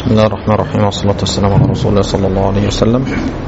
بسم الله الرحمن الرحيم والصلاة والسلام على رسول الله صلى الله عليه وسلم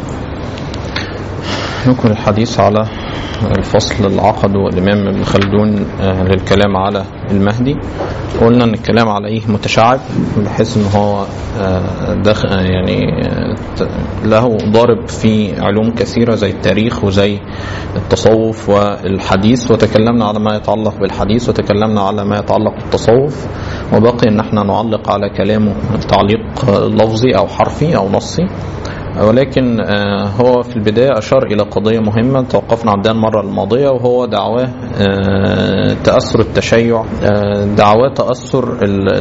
نكمل الحديث على الفصل العقد والإمام ابن خلدون للكلام على المهدي قلنا ان الكلام عليه متشعب بحيث ان هو دخل يعني له ضارب في علوم كثيره زي التاريخ وزي التصوف والحديث وتكلمنا على ما يتعلق بالحديث وتكلمنا على ما يتعلق بالتصوف وبقي ان احنا نعلق على كلامه تعليق لفظي او حرفي او نصي ولكن هو في البداية أشار إلى قضية مهمة توقفنا عندها المرة الماضية وهو دعواه تأثر التشيع دعواه تأثر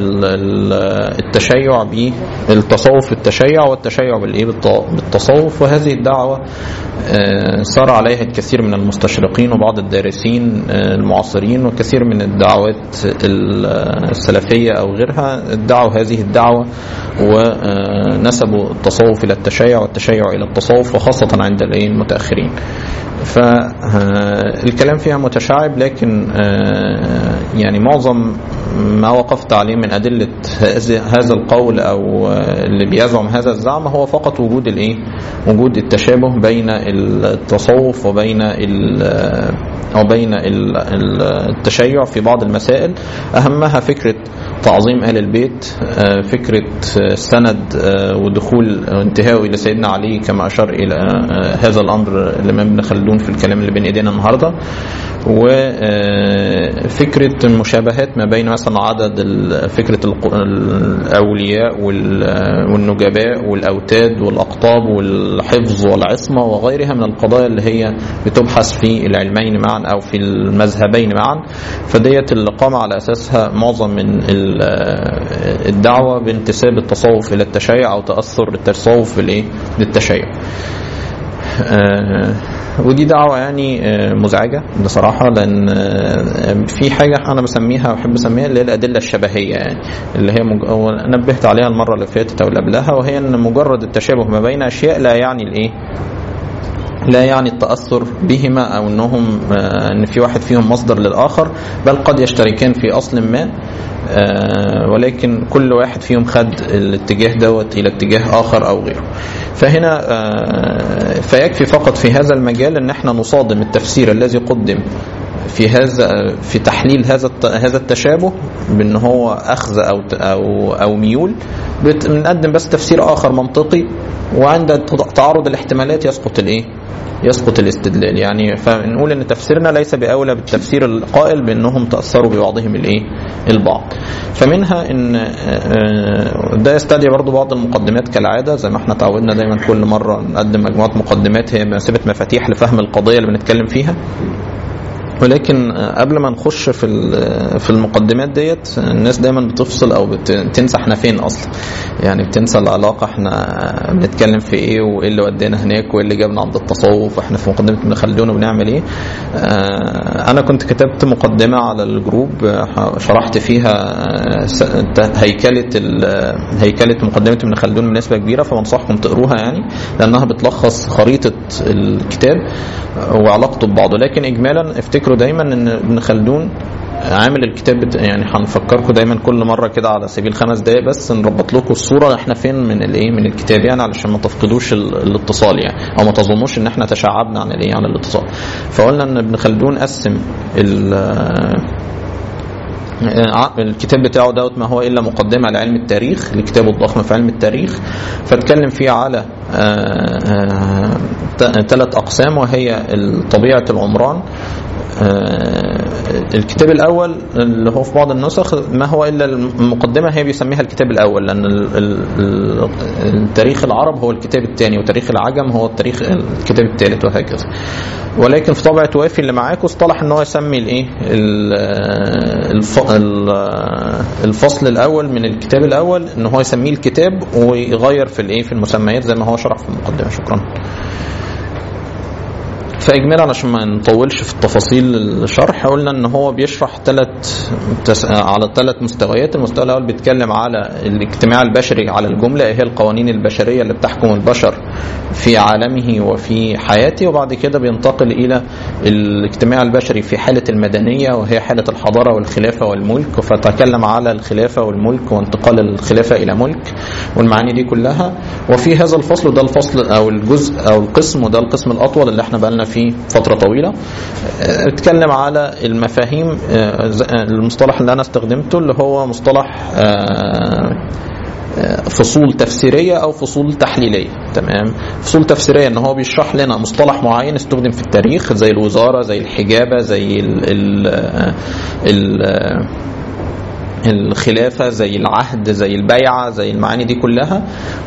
التشيع بالتصوف التشيع والتشيع بالإيه بالتصوف وهذه الدعوة سار عليها الكثير من المستشرقين وبعض الدارسين المعاصرين وكثير من الدعوات السلفية أو غيرها ادعوا هذه الدعوة ونسبوا التصوف إلى التشيع والتشيع الى التصوف وخاصه عند المتاخرين. فالكلام فيها متشعب لكن يعني معظم ما وقفت عليه من ادله هذا القول او اللي بيزعم هذا الزعم هو فقط وجود الايه؟ وجود التشابه بين التصوف وبين وبين التشيع في بعض المسائل اهمها فكره تعظيم آل البيت فكرة سند ودخول انتهائه إلى سيدنا علي كما أشار إلى هذا الأمر الإمام ابن خلدون في الكلام اللي بين إيدينا النهاردة وفكرة المشابهات ما بين مثلا عدد فكرة الأولياء والنجباء والأوتاد والأقطاب والحفظ والعصمة وغيرها من القضايا اللي هي بتبحث في العلمين معا أو في المذهبين معا فديت اللي قام على أساسها معظم من الدعوة بانتساب التصوف إلى التشيع أو تأثر التصوف بالإيه؟ للتشيع. ودي دعوة يعني مزعجة بصراحة لأن في حاجة أنا بسميها بحب أسميها اللي هي الأدلة الشبهية يعني اللي هي مج... نبهت عليها المرة اللي فاتت أو اللي قبلها وهي أن مجرد التشابه ما بين أشياء لا يعني الإيه؟ لا يعني التأثر بهما أو أنهم أن في واحد فيهم مصدر للآخر بل قد يشتركان في أصل ما ولكن كل واحد فيهم خد الاتجاه دوت إلى اتجاه آخر أو غيره فهنا فيكفي فقط في هذا المجال أن احنا نصادم التفسير الذي قدم في هذا في تحليل هذا هذا التشابه بان هو اخذ او او او ميول بنقدم بس تفسير اخر منطقي وعند تعارض الاحتمالات يسقط الايه؟ يسقط الاستدلال يعني فنقول ان تفسيرنا ليس باولى بالتفسير القائل بانهم تاثروا ببعضهم الايه؟ البعض. فمنها ان ده يستدعي برضو بعض المقدمات كالعاده زي ما احنا تعودنا دايما كل مره نقدم مجموعه مقدمات هي بمثابه مفاتيح لفهم القضيه اللي بنتكلم فيها. ولكن قبل ما نخش في في المقدمات ديت الناس دايما بتفصل او بتنسى احنا فين اصلا يعني بتنسى العلاقه احنا بنتكلم في ايه وايه اللي ودينا هناك وايه اللي جابنا عند التصوف واحنا في مقدمه ابن خلدون وبنعمل ايه انا كنت كتبت مقدمه على الجروب شرحت فيها هيكله هيكله مقدمه ابن خلدون بنسبه كبيره فبنصحكم تقروها يعني لانها بتلخص خريطه الكتاب وعلاقته ببعضه لكن اجمالا افتكروا دايما ان ابن خلدون عامل الكتاب يعني هنفكركم دايما كل مره كده على سبيل خمس دقائق بس نربط لكم الصوره احنا فين من الايه من الكتاب يعني علشان ما تفقدوش الاتصال يعني او ما تظنوش ان احنا تشعبنا عن الايه عن الاتصال فقلنا ان ابن خلدون قسم الكتاب بتاعه دوت ما هو الا مقدمه لعلم التاريخ لكتابه الضخم في علم التاريخ فاتكلم فيه على ثلاث اقسام وهي طبيعه العمران الكتاب الاول اللي هو في بعض النسخ ما هو الا المقدمه هي بيسميها الكتاب الاول لان التاريخ العرب هو الكتاب الثاني وتاريخ العجم هو التاريخ الكتاب الثالث وهكذا ولكن في طبعه وافي اللي معاكم اصطلح ان هو يسمي الايه الفصل الاول من الكتاب الاول ان هو يسميه الكتاب ويغير في الايه في المسميات زي ما هو شرح في المقدمه شكرا فاجمالا عشان ما نطولش في التفاصيل الشرح قلنا ان هو بيشرح ثلاث تس... على ثلاث مستويات المستوى الاول بيتكلم على الاجتماع البشري على الجمله هي القوانين البشريه اللي بتحكم البشر في عالمه وفي حياته وبعد كده بينتقل الى الاجتماع البشري في حاله المدنيه وهي حاله الحضاره والخلافه والملك فتكلم على الخلافه والملك وانتقال الخلافه الى ملك والمعاني دي كلها وفي هذا الفصل ده الفصل او الجزء او القسم وده القسم الاطول اللي احنا بقالنا فيه فتره طويله اتكلم على المفاهيم المصطلح اللي انا استخدمته اللي هو مصطلح فصول تفسيريه او فصول تحليليه تمام فصول تفسيريه ان هو بيشرح لنا مصطلح معين استخدم في التاريخ زي الوزاره زي الحجابه زي ال ال ال الخلافه زي العهد زي البيعه زي المعاني دي كلها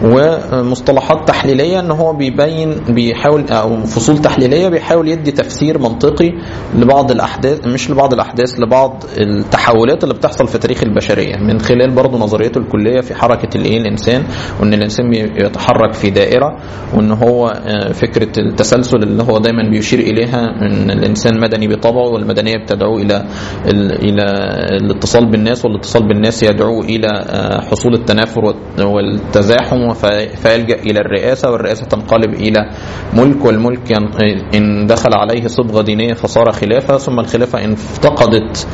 ومصطلحات تحليليه ان هو بيبين بيحاول او فصول تحليليه بيحاول يدي تفسير منطقي لبعض الاحداث مش لبعض الاحداث لبعض التحولات اللي بتحصل في تاريخ البشريه من خلال برضه نظريته الكليه في حركه الايه الانسان وان الانسان بيتحرك في دائره وان هو فكره التسلسل اللي هو دايما بيشير اليها ان الانسان مدني بطبعه والمدنيه بتدعو الى الى الاتصال بالناس والاتصال بالناس يدعو الى حصول التنافر والتزاحم فيلجا الى الرئاسه والرئاسه تنقلب الى ملك والملك ان دخل عليه صبغه دينيه فصار خلافه ثم الخلافه ان افتقدت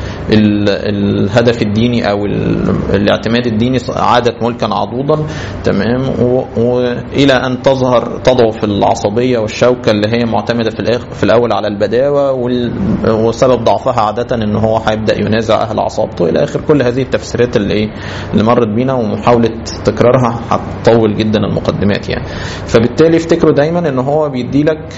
الهدف الديني او الاعتماد الديني عادت ملكا عضوضا تمام والى ان تظهر تضعف العصبيه والشوكه اللي هي معتمده في في الاول على البداوه وسبب ضعفها عاده ان هو هيبدا ينازع اهل عصابته الى اخر كل هذه التفسيرات اللي ايه اللي مرت بينا ومحاوله تكرارها هتطول جدا المقدمات يعني فبالتالي افتكروا دايما ان هو بيدي لك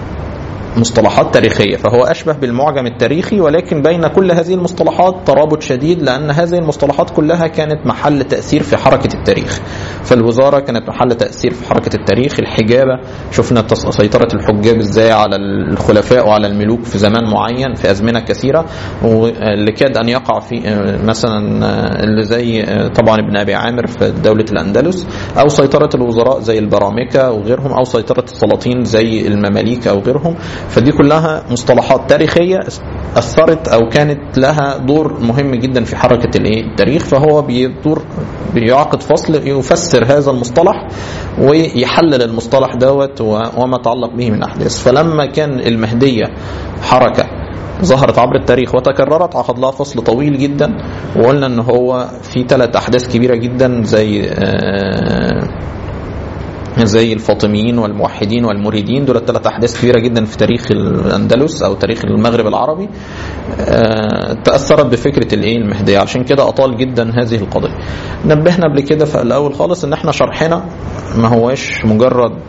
مصطلحات تاريخية فهو أشبه بالمعجم التاريخي ولكن بين كل هذه المصطلحات ترابط شديد لأن هذه المصطلحات كلها كانت محل تأثير في حركة التاريخ فالوزارة كانت محل تأثير في حركة التاريخ الحجابة شفنا سيطرة الحجاب ازاي على الخلفاء وعلى الملوك في زمان معين في أزمنة كثيرة واللي كاد أن يقع في مثلا اللي زي طبعا ابن أبي عامر في دولة الأندلس أو سيطرة الوزراء زي البرامكة وغيرهم أو سيطرة السلاطين زي المماليك أو غيرهم فدي كلها مصطلحات تاريخيه اثرت او كانت لها دور مهم جدا في حركه الايه التاريخ فهو بيدور بيعقد فصل يفسر هذا المصطلح ويحلل المصطلح دوت وما تعلق به من احداث فلما كان المهديه حركه ظهرت عبر التاريخ وتكررت عقد لها فصل طويل جدا وقلنا ان هو في ثلاث احداث كبيره جدا زي آه زي الفاطميين والموحدين والمريدين دول ثلاث احداث كبيره جدا في تاريخ الاندلس او تاريخ المغرب العربي تاثرت بفكره الايه المهديه عشان كده اطال جدا هذه القضيه نبهنا قبل كده في الاول خالص ان احنا شرحنا ما هواش مجرد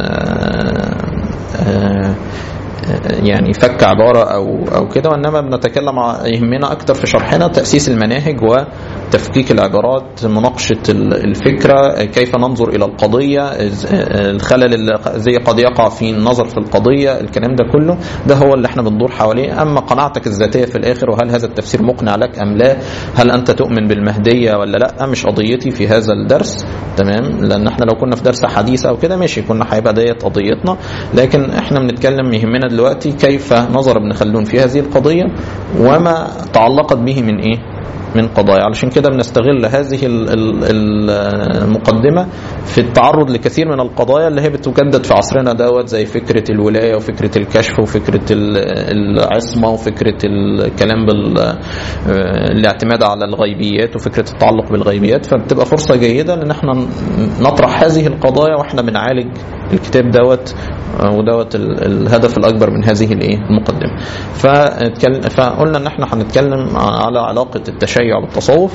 يعني فك عباره او او كده وانما بنتكلم يهمنا اكتر في شرحنا تاسيس المناهج وتفكيك العبارات مناقشه الفكره كيف ننظر الى القضيه الخلل اللي زي قد يقع في النظر في القضيه الكلام ده كله ده هو اللي احنا بندور حواليه اما قناعتك الذاتيه في الاخر وهل هذا التفسير مقنع لك ام لا هل انت تؤمن بالمهديه ولا لا مش قضيتي في هذا الدرس تمام لان احنا لو كنا في درس حديث او كده ماشي كنا هيبقى ديت قضيتنا لكن احنا بنتكلم يهمنا دلوقتي كيف نظر ابن خلدون في هذه القضيه وما تعلقت به من ايه من قضايا علشان كده بنستغل هذه المقدمة في التعرض لكثير من القضايا اللي هي بتجدد في عصرنا دوت زي فكرة الولاية وفكرة الكشف وفكرة العصمة وفكرة الكلام بالاعتماد على الغيبيات وفكرة التعلق بالغيبيات فبتبقى فرصة جيدة ان احنا نطرح هذه القضايا واحنا بنعالج الكتاب دوت ودوت الهدف الاكبر من هذه الايه المقدمه فقلنا ان احنا هنتكلم على علاقه التشيع بالتصوف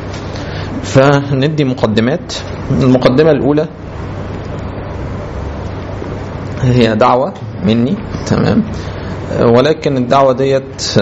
فندي مقدمات المقدمه الاولى هي دعوه مني تمام ولكن الدعوة ديت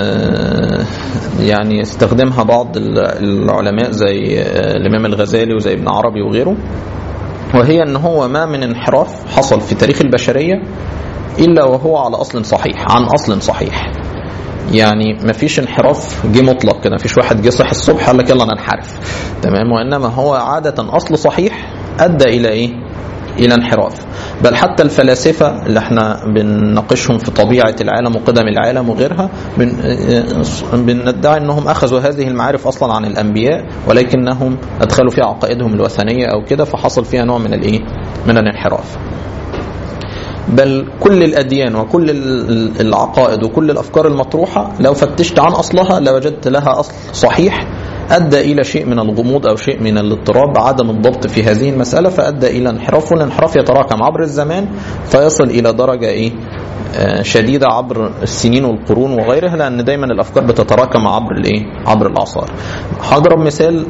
يعني استخدمها بعض العلماء زي الإمام الغزالي وزي ابن عربي وغيره وهي ان هو ما من انحراف حصل في تاريخ البشريه الا وهو على اصل صحيح عن اصل صحيح يعني ما فيش انحراف جه مطلق كده ما فيش واحد جه صحي الصبح قال لك يلا ننحرف تمام وانما هو عاده اصل صحيح ادى الى ايه الى انحراف بل حتى الفلاسفه اللي احنا بنناقشهم في طبيعه العالم وقدم العالم وغيرها بن بندعي انهم اخذوا هذه المعارف اصلا عن الانبياء ولكنهم ادخلوا فيها عقائدهم الوثنيه او كده فحصل فيها نوع من الايه من الانحراف بل كل الاديان وكل العقائد وكل الافكار المطروحه لو فتشت عن اصلها لوجدت لها اصل صحيح ادى الى شيء من الغموض او شيء من الاضطراب عدم الضبط في هذه المساله فادى الى انحراف والانحراف يتراكم عبر الزمان فيصل الى درجه ايه شديده عبر السنين والقرون وغيرها لان دايما الافكار بتتراكم عبر الايه عبر الاعصار هضرب مثال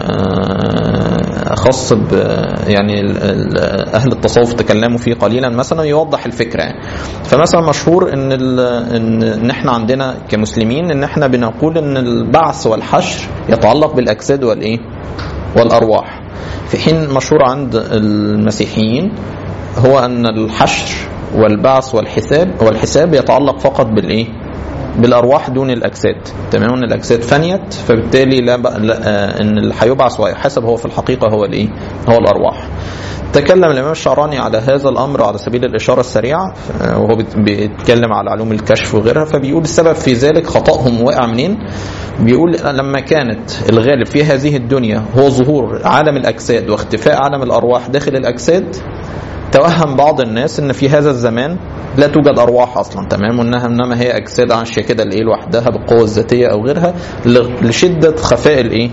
خاص ب يعني اهل التصوف تكلموا فيه قليلا مثلا يوضح الفكره يعني فمثلا مشهور ان ان ان احنا عندنا كمسلمين ان احنا بنقول ان البعث والحشر يتعلق بالاجساد والايه والارواح في حين مشهور عند المسيحيين هو ان الحشر والبعث والحساب والحساب يتعلق فقط بالايه بالارواح دون الاجساد تمام ان الاجساد فنيت فبالتالي لا, بقى لا آه ان اللي هيبعث ويحاسب هو في الحقيقه هو الايه هو الارواح تكلم الامام الشعراني على هذا الامر على سبيل الاشاره السريعه وهو بيتكلم على علوم الكشف وغيرها فبيقول السبب في ذلك خطاهم واقع منين بيقول لما كانت الغالب في هذه الدنيا هو ظهور عالم الاجساد واختفاء عالم الارواح داخل الاجساد توهم بعض الناس ان في هذا الزمان لا توجد ارواح اصلا تمام وانها انما هي اجساد عايشه كده الايه لوحدها بالقوه الذاتيه او غيرها لشده خفاء الايه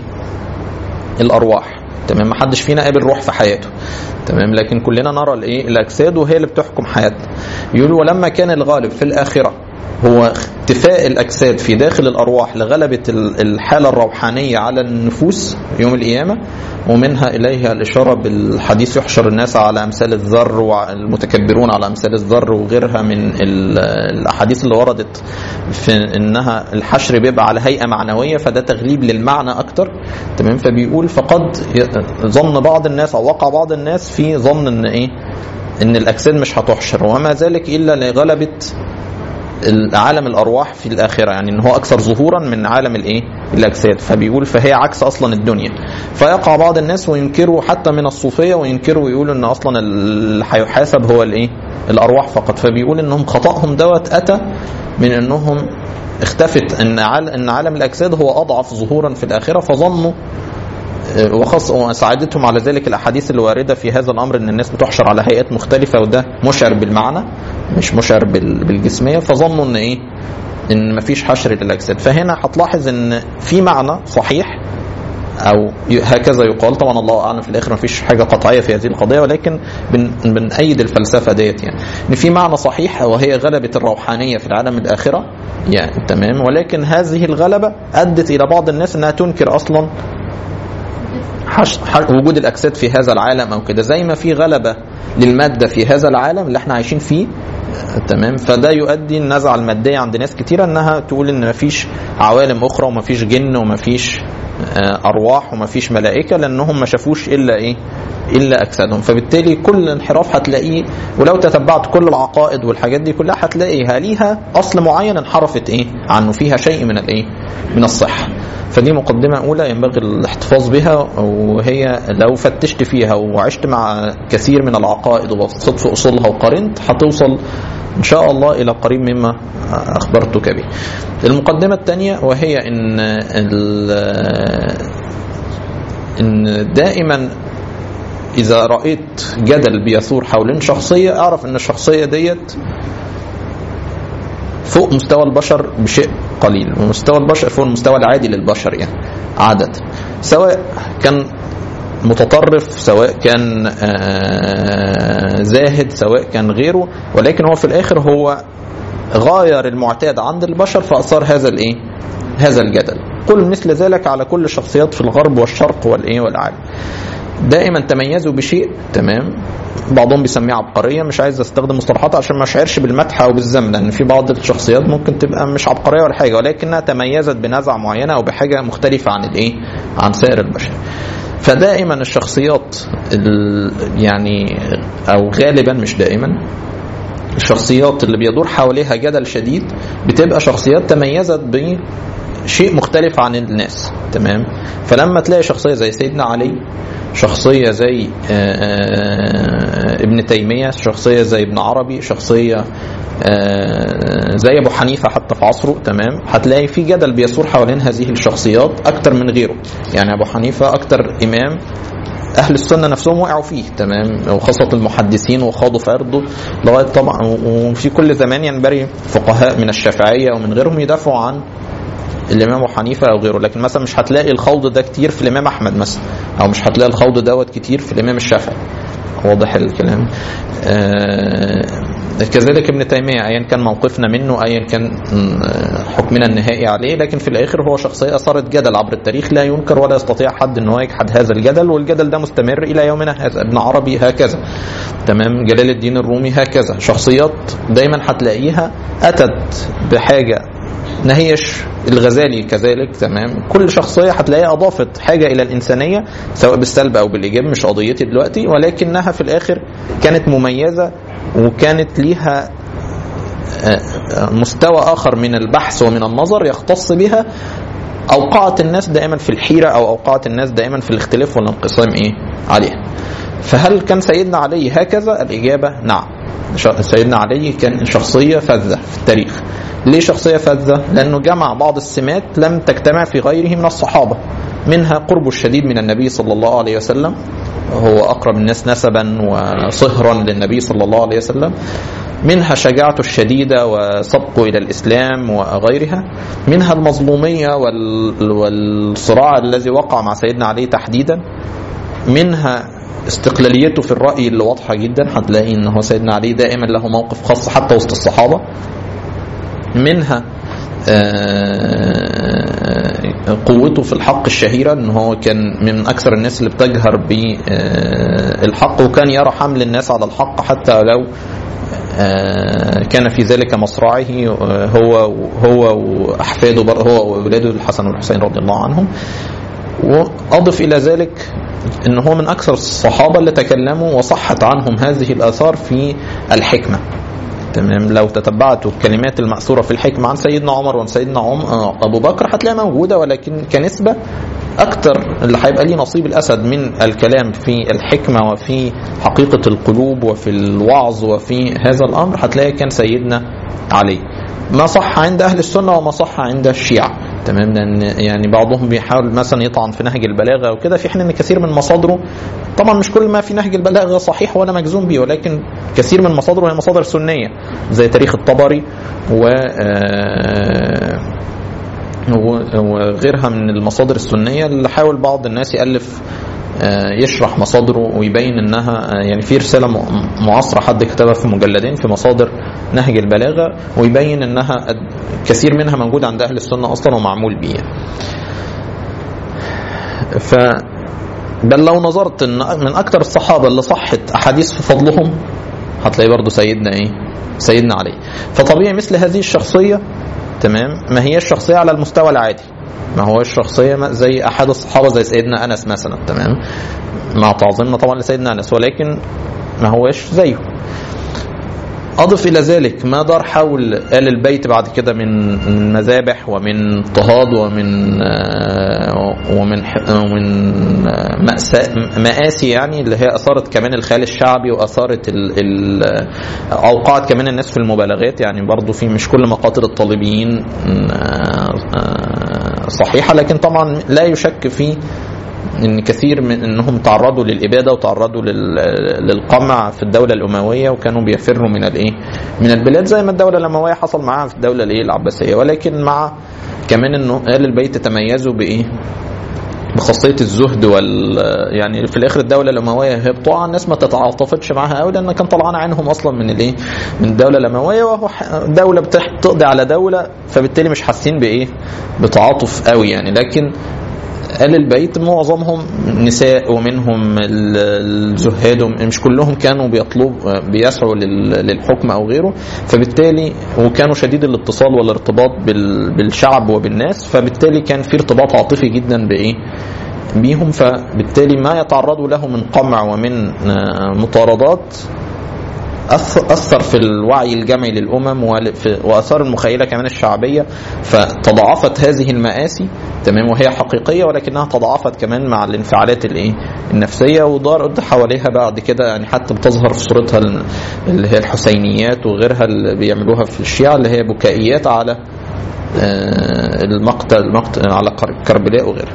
الارواح تمام ما حدش فينا قابل روح في حياته تمام لكن كلنا نرى الايه الاجساد وهي اللي بتحكم حياتنا يقول ولما كان الغالب في الاخره هو اختفاء الاجساد في داخل الارواح لغلبه الحاله الروحانيه على النفوس يوم القيامه ومنها اليها الاشاره بالحديث يحشر الناس على امثال الذر والمتكبرون على امثال الذر وغيرها من الاحاديث اللي وردت في انها الحشر بيبقى على هيئه معنويه فده تغليب للمعنى اكتر تمام فبيقول فقد ظن بعض الناس او وقع بعض الناس في ظن ان ايه ان الاجساد مش هتحشر وما ذلك الا لغلبه عالم الارواح في الاخره يعني ان هو اكثر ظهورا من عالم الايه الاجساد فبيقول فهي عكس اصلا الدنيا فيقع بعض الناس وينكروا حتى من الصوفيه وينكروا ويقولوا ان اصلا اللي هيحاسب هو الايه الارواح فقط فبيقول انهم خطاهم دوت اتى من انهم اختفت ان ان عالم الاجساد هو اضعف ظهورا في الاخره فظنوا وخاص وساعدتهم على ذلك الاحاديث اللي وارده في هذا الامر ان الناس بتحشر على هيئات مختلفه وده مشعر بالمعنى مش مشعر بالجسميه فظنوا ان ايه ان مفيش حشر للاجساد فهنا هتلاحظ ان في معنى صحيح او هكذا يقال طبعا الله اعلم في الاخر مفيش حاجه قطعيه في هذه القضيه ولكن بن بنأيد الفلسفه ديت يعني ان في معنى صحيح وهي غلبه الروحانيه في العالم الاخره يعني تمام ولكن هذه الغلبه ادت الى بعض الناس انها تنكر اصلا حش... حش... وجود الاجساد في هذا العالم او كده زي ما في غلبه للماده في هذا العالم اللي احنا عايشين فيه تمام فده يؤدي النزعه الماديه عند ناس كتيره انها تقول ان مفيش عوالم اخرى ومفيش جن ومفيش ارواح ومفيش ملائكه لانهم ما شافوش الا ايه الا اجسادهم فبالتالي كل انحراف هتلاقيه ولو تتبعت كل العقائد والحاجات دي كلها هتلاقيها ليها اصل معين انحرفت ايه عنه فيها شيء من الايه من الصحه فدي مقدمة أولى ينبغي الاحتفاظ بها وهي لو فتشت فيها وعشت مع كثير من العقائد وبصيت في أصولها وقارنت هتوصل إن شاء الله إلى قريب مما أخبرتك به. المقدمة الثانية وهي إن إن دائما إذا رأيت جدل بيثور حوالين شخصية أعرف إن الشخصية ديت فوق مستوى البشر بشيء قليل ومستوى البشر فوق المستوى العادي للبشر يعني عادة سواء كان متطرف سواء كان زاهد سواء كان غيره ولكن هو في الاخر هو غاير المعتاد عند البشر فاثار هذا الايه هذا الجدل قل مثل ذلك على كل الشخصيات في الغرب والشرق والايه والعالم دائما تميزوا بشيء تمام بعضهم بيسميه عبقريه مش عايز استخدم مصطلحات عشان ما اشعرش بالمدح او بالذم لان في بعض الشخصيات ممكن تبقى مش عبقريه ولا حاجه ولكنها تميزت بنزعه معينه او بحاجه مختلفه عن الايه عن سائر البشر فدائما الشخصيات يعني او غالبا مش دائما الشخصيات اللي بيدور حواليها جدل شديد بتبقى شخصيات تميزت بشيء مختلف عن الناس تمام فلما تلاقي شخصيه زي سيدنا علي شخصية زي ابن تيميه شخصيه زي ابن عربي شخصيه آه، زي ابو حنيفه حتى في عصره تمام هتلاقي في جدل بيثور حوالين هذه الشخصيات اكتر من غيره يعني ابو حنيفه اكتر امام اهل السنه نفسهم وقعوا فيه تمام وخاصه المحدثين وخاضوا في عرضه لغايه طبعا وفي كل زمان ينبري فقهاء من الشافعيه ومن غيرهم يدافعوا عن الامام ابو حنيفه او غيره لكن مثلا مش هتلاقي الخوض ده كتير في الامام احمد مثلا او مش هتلاقي الخوض دوت كتير في الامام الشافعي واضح الكلام آه كذلك ابن تيمية أيا كان موقفنا منه أيا كان حكمنا النهائي عليه لكن في الآخر هو شخصية أثارت جدل عبر التاريخ لا ينكر ولا يستطيع حد أنه يجحد هذا الجدل والجدل ده مستمر إلى يومنا هذا ابن عربي هكذا تمام جلال الدين الرومي هكذا شخصيات دايما هتلاقيها أتت بحاجة نهيش الغزالي كذلك تمام كل شخصيه هتلاقيها اضافت حاجه الى الانسانيه سواء بالسلب او بالايجاب مش قضيتي دلوقتي ولكنها في الاخر كانت مميزه وكانت ليها مستوى اخر من البحث ومن النظر يختص بها اوقعت الناس دائما في الحيره او اوقعت الناس دائما في الاختلاف والانقسام ايه عليها فهل كان سيدنا علي هكذا الاجابه نعم سيدنا علي كان شخصيه فذه في التاريخ ليه شخصية فذة؟ لأنه جمع بعض السمات لم تجتمع في غيره من الصحابة منها قربه الشديد من النبي صلى الله عليه وسلم هو أقرب الناس نسبا وصهرا للنبي صلى الله عليه وسلم منها شجاعته الشديدة وسبقه إلى الإسلام وغيرها منها المظلومية والصراع الذي وقع مع سيدنا علي تحديدا منها استقلاليته في الرأي اللي واضحة جدا هتلاقي ان هو سيدنا علي دائما له موقف خاص حتى وسط الصحابة منها قوته في الحق الشهيرة ان هو كان من اكثر الناس اللي بتجهر بالحق وكان يرى حمل الناس على الحق حتى لو كان في ذلك مصرعه هو هو واحفاده هو واولاده الحسن والحسين رضي الله عنهم واضف الى ذلك ان هو من اكثر الصحابه اللي تكلموا وصحت عنهم هذه الاثار في الحكمه تمام لو تتبعت الكلمات المأثورة في الحكمة عن سيدنا عمر وعن سيدنا عم أبو بكر هتلاقيها موجودة ولكن كنسبة أكتر اللي هيبقى ليه نصيب الأسد من الكلام في الحكمة وفي حقيقة القلوب وفي الوعظ وفي هذا الأمر هتلاقي كان سيدنا علي ما صح عند أهل السنة وما صح عند الشيعة تمام لان يعني بعضهم بيحاول مثلا يطعن في نهج البلاغه وكده في حين ان كثير من مصادره طبعا مش كل ما في نهج البلاغه صحيح ولا مجزوم به ولكن كثير من مصادره هي مصادر سنيه زي تاريخ الطبري و وغيرها من المصادر السنيه اللي حاول بعض الناس يالف يشرح مصادره ويبين انها يعني في رساله معاصره حد كتبها في مجلدين في مصادر نهج البلاغه ويبين انها كثير منها موجود عند اهل السنه اصلا ومعمول بيه. ف بل لو نظرت ان من اكثر الصحابه اللي صحت احاديث في فضلهم هتلاقي برضه سيدنا ايه؟ سيدنا علي. فطبيعي مثل هذه الشخصيه تمام ما هي الشخصيه على المستوى العادي ما هو الشخصيه زي احد الصحابه زي سيدنا انس مثلا تمام مع تعظيمنا طبعا لسيدنا انس ولكن ما هوش زيه أضف إلى ذلك ما دار حول آل البيت بعد كده من مذابح ومن اضطهاد ومن ومن ومن مآسي يعني اللي هي أثارت كمان الخيال الشعبي وأثارت ال ال أوقعت كمان الناس في المبالغات يعني برضو في مش كل مقاتل الطالبيين صحيحة لكن طبعا لا يشك في ان كثير من انهم تعرضوا للاباده وتعرضوا للقمع في الدوله الامويه وكانوا بيفروا من الايه؟ من البلاد زي ما الدوله الامويه حصل معاها في الدوله الايه؟ العباسيه ولكن مع كمان انه اهل البيت تميزوا بايه؟ بخاصيه الزهد وال يعني في الاخر الدوله الامويه هي بتقع الناس ما تتعاطفتش معاها قوي لان كان طلعان عينهم اصلا من الايه؟ من الدوله الامويه وهو دوله بتقضي على دوله فبالتالي مش حاسين بايه؟ بتعاطف قوي يعني لكن آل البيت معظمهم نساء ومنهم الزهاد مش كلهم كانوا بيطلبوا بيسعوا للحكم او غيره فبالتالي وكانوا شديد الاتصال والارتباط بالشعب وبالناس فبالتالي كان في ارتباط عاطفي جدا بايه؟ بيهم فبالتالي ما يتعرضوا له من قمع ومن مطاردات أث- اثر في الوعي الجمعي للامم وال- في- واثار المخيله كمان الشعبيه فتضاعفت هذه المآسي تمام وهي حقيقيه ولكنها تضاعفت كمان مع الانفعالات الايه النفسيه ودار حواليها بعد كده يعني حتى بتظهر في صورتها ال- اللي هي الحسينيات وغيرها اللي بيعملوها في الشيعه اللي هي بكائيات على آه، المقتل المقتل على كر- كربلاء وغيرها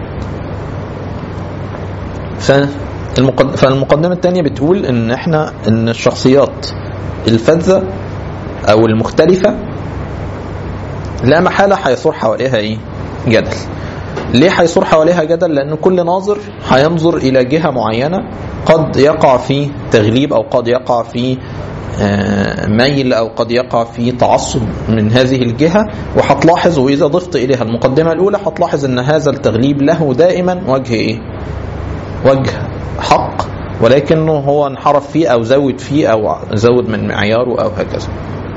فالمقد... فالمقدمة الثانية بتقول ان احنا ان الشخصيات الفذة او المختلفة لا محالة هيثور حواليها ايه جدل ليه هيثور حواليها جدل لان كل ناظر هينظر الى جهة معينة قد يقع في تغليب او قد يقع في آه، ميل او قد يقع في تعصب من هذه الجهه وهتلاحظ واذا ضفت اليها المقدمه الاولى هتلاحظ ان هذا التغليب له دائما وجه ايه؟ وجه حق ولكنه هو انحرف فيه او زود فيه او زود من معياره او هكذا.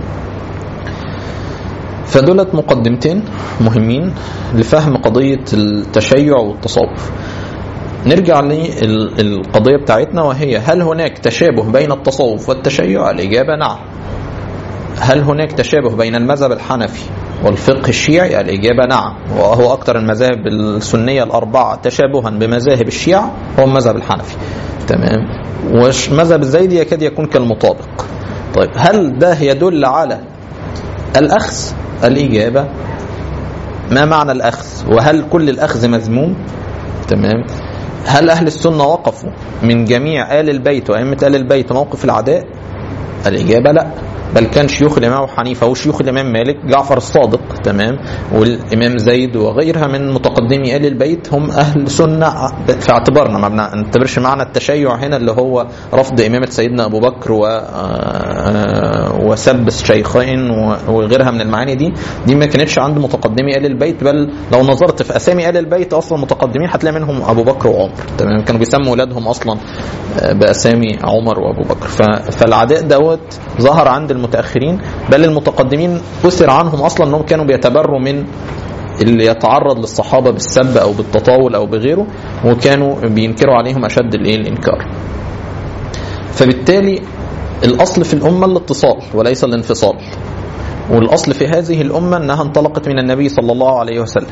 فدولت مقدمتين مهمين لفهم قضيه التشيع والتصوف. نرجع للقضية بتاعتنا وهي هل هناك تشابه بين التصوف والتشيع؟ الإجابة نعم. هل هناك تشابه بين المذهب الحنفي والفقه الشيعي؟ الإجابة نعم وهو أكثر المذاهب السنية الأربعة تشابها بمذاهب الشيعة هو المذهب الحنفي تمام والمذهب الزيدي يكاد يكون كالمطابق طيب هل ده يدل على الأخذ؟ الإجابة ما معنى الأخذ وهل كل الأخذ مذموم؟ تمام هل أهل السنة وقفوا من جميع آل البيت وأئمة آل البيت موقف العداء؟ الإجابة لا بل كان شيوخ الإمام أبو حنيفة وشيوخ الإمام مالك جعفر الصادق تمام والإمام زيد وغيرها من متقدمي آل البيت هم أهل سنة في اعتبارنا ما بنعتبرش معنى التشيع هنا اللي هو رفض إمامة سيدنا أبو بكر و وسب الشيخين وغيرها من المعاني دي دي ما كانتش عند متقدمي آل البيت بل لو نظرت في أسامي آل البيت أصلا متقدمين هتلاقي منهم أبو بكر وعمر تمام كانوا بيسموا أولادهم أصلا بأسامي عمر وأبو بكر فالعداء دوت ظهر عند المتاخرين بل المتقدمين اثر عنهم اصلا انهم كانوا بيتبروا من اللي يتعرض للصحابه بالسب او بالتطاول او بغيره وكانوا بينكروا عليهم اشد الايه الانكار. فبالتالي الاصل في الامه الاتصال وليس الانفصال. والاصل في هذه الامه انها انطلقت من النبي صلى الله عليه وسلم.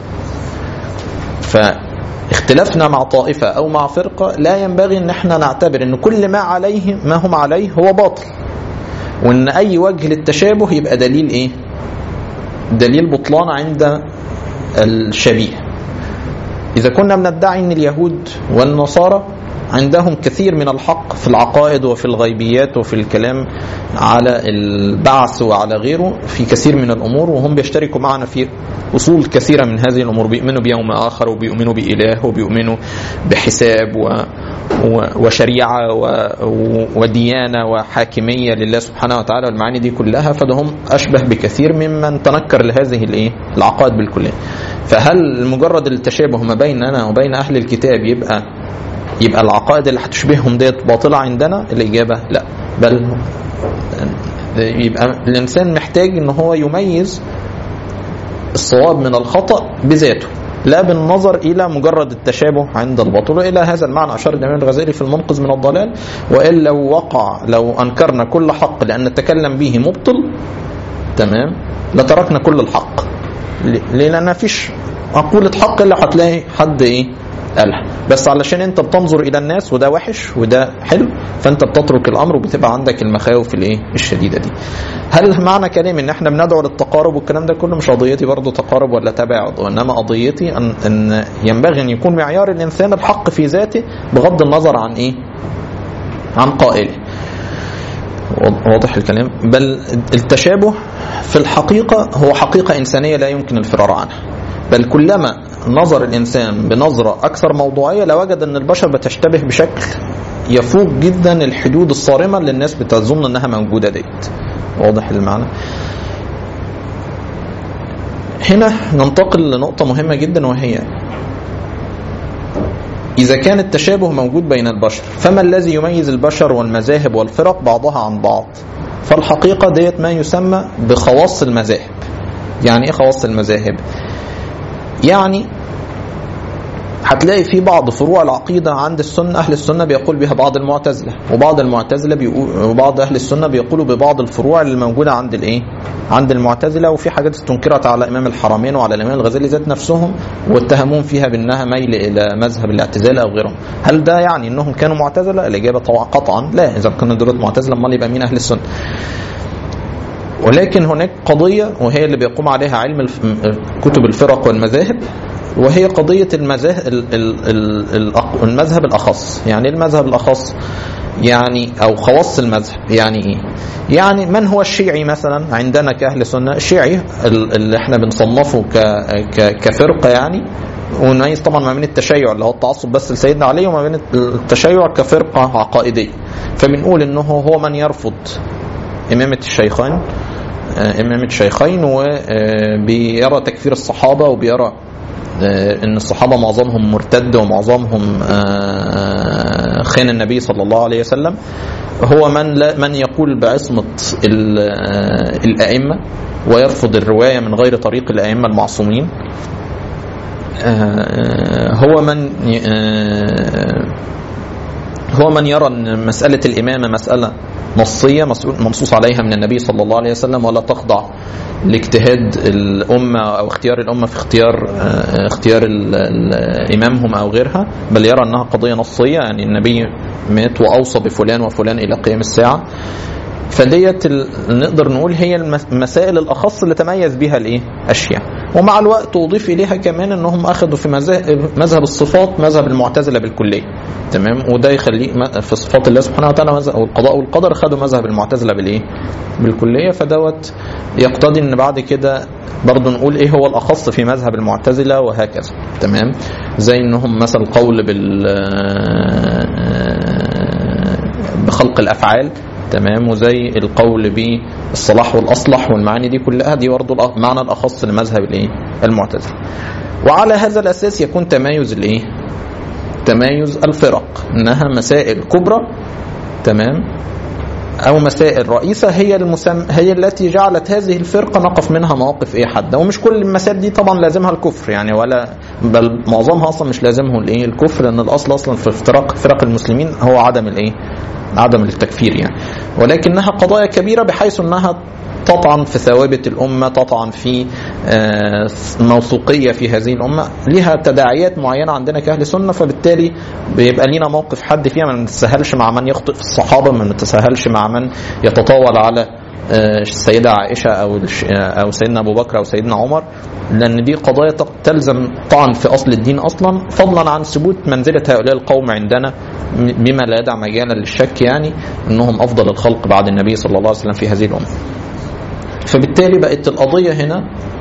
فاختلافنا مع طائفه او مع فرقه لا ينبغي ان احنا نعتبر ان كل ما عليه ما هم عليه هو باطل. وان اي وجه للتشابه يبقى دليل ايه دليل بطلان عند الشبيه اذا كنا بندعي ان اليهود والنصارى عندهم كثير من الحق في العقائد وفي الغيبيات وفي الكلام على البعث وعلى غيره في كثير من الامور وهم بيشتركوا معنا في اصول كثيره من هذه الامور بيؤمنوا بيوم اخر وبيؤمنوا باله وبيؤمنوا بحساب و وشريعه وديانه وحاكميه لله سبحانه وتعالى والمعاني دي كلها فهم اشبه بكثير ممن تنكر لهذه الايه العقائد بالكليه فهل مجرد التشابه ما بيننا وبين اهل الكتاب يبقى يبقى العقائد اللي هتشبههم ديت باطله عندنا الاجابه لا بل يبقى الانسان محتاج ان هو يميز الصواب من الخطا بذاته لا بالنظر الى مجرد التشابه عند الباطل والى هذا المعنى اشار الامام الغزالي في المنقذ من الضلال وان لو وقع لو انكرنا كل حق لان نتكلم به مبطل تمام لتركنا كل الحق ليه لان مفيش مقولة حق الا هتلاقي حد ايه قالها بس علشان انت بتنظر الى الناس وده وحش وده حلو فانت بتترك الامر وبتبقى عندك المخاوف الايه الشديده دي هل معنى كلامي ان احنا بندعو للتقارب والكلام ده كله مش قضيتي برضه تقارب ولا تباعد وانما قضيتي ان, إن ينبغي ان يكون معيار الانسان الحق في ذاته بغض النظر عن ايه عن قائله واضح الكلام بل التشابه في الحقيقة هو حقيقة إنسانية لا يمكن الفرار عنها بل كلما نظر الإنسان بنظرة أكثر موضوعية لوجد أن البشر بتشتبه بشكل يفوق جدا الحدود الصارمة اللي الناس بتظن أنها موجودة ديت واضح المعنى هنا ننتقل لنقطة مهمة جدا وهي إذا كان التشابه موجود بين البشر فما الذي يميز البشر والمذاهب والفرق بعضها عن بعض فالحقيقة ديت ما يسمى بخواص المذاهب يعني إيه خواص المذاهب يعني هتلاقي في بعض فروع العقيده عند السنه اهل السنه بيقول بها بعض المعتزله وبعض المعتزله بيقول وبعض اهل السنه بيقولوا ببعض الفروع اللي موجوده عند الايه عند المعتزله وفي حاجات استنكرت على امام الحرمين وعلى الامام الغزالي ذات نفسهم واتهموهم فيها بانها ميل الى مذهب الاعتزال او غيرهم هل ده يعني انهم كانوا معتزله الاجابه طبعا قطعا لا اذا كانوا دول معتزله امال يبقى مين اهل السنه ولكن هناك قضية وهي اللي بيقوم عليها علم الف- كتب الفرق والمذاهب وهي قضية المذاهب المذهب الأخص يعني إيه المذهب الأخص يعني أو خواص المذهب يعني إيه يعني من هو الشيعي مثلا عندنا كأهل سنة الشيعي ال- اللي احنا بنصنفه ك ك كفرقة يعني ونميز طبعا ما بين التشيع اللي هو التعصب بس لسيدنا علي وما بين التشيع كفرقة عقائدية فبنقول انه هو من يرفض إمامة الشيخين آه، إمامة الشيخين وبيرى تكفير الصحابة وبيرى آه، ان الصحابه معظمهم مرتد ومعظمهم آه، خان النبي صلى الله عليه وسلم هو من لا من يقول بعصمه ال- آه، الائمه ويرفض الروايه من غير طريق الائمه المعصومين آه، هو من ي- آه، هو من يرى ان مساله الامامه مساله نصيه مسؤول- منصوص عليها من النبي صلى الله عليه وسلم ولا تخضع لاجتهاد الامه او اختيار الامه في اختيار آه، اختيار ال- ال- امامهم او غيرها بل يرى انها قضيه نصيه يعني النبي مات واوصى بفلان وفلان الى قيام الساعه فديت ال- نقدر نقول هي المس- المسائل الاخص اللي تميز بها الايه؟ الشيعه. ومع الوقت اضيف اليها كمان انهم اخذوا في مذاهب مذهب الصفات مذهب المعتزله بالكليه. تمام؟ وده يخليه م- في صفات الله سبحانه وتعالى مذهب- والقضاء والقدر خدوا مذهب المعتزله بالايه؟ بالكليه فدوت يقتضي ان بعد كده برضه نقول ايه هو الاخص في مذهب المعتزله وهكذا. تمام؟ زي انهم مثلا القول بال بخلق الافعال تمام وزي القول بالصلاح والاصلح والمعاني دي كلها دي برضه الأ- معنى الاخص لمذهب الايه المعتزله وعلى هذا الاساس يكون تمايز الايه تمايز الفرق انها مسائل كبرى تمام او مسائل رئيسه هي المسم... هي التي جعلت هذه الفرقه نقف منها مواقف ايه حد ومش كل المسائل دي طبعا لازمها الكفر يعني ولا بل معظمها اصلا مش لازمه الايه الكفر لان الاصل اصلا في افتراق فرق المسلمين هو عدم الايه عدم التكفير يعني ولكنها قضايا كبيره بحيث انها تطعن في ثوابت الأمة تطعن في آه، موثوقية في هذه الأمة لها تداعيات معينة عندنا كأهل سنة فبالتالي بيبقى لينا موقف حد فيها ما نتساهلش مع من يخطئ في الصحابة ما نتساهلش مع من يتطاول على آه، السيدة عائشة أو الش- آه، أو سيدنا أبو بكر أو سيدنا عمر لأن دي قضايا ت- تلزم طعن في أصل الدين أصلا فضلا عن ثبوت منزلة هؤلاء القوم عندنا م- بما لا يدع مجالا للشك يعني أنهم أفضل الخلق بعد النبي صلى الله عليه وسلم في هذه الأمة فبالتالي بقت القضية هنا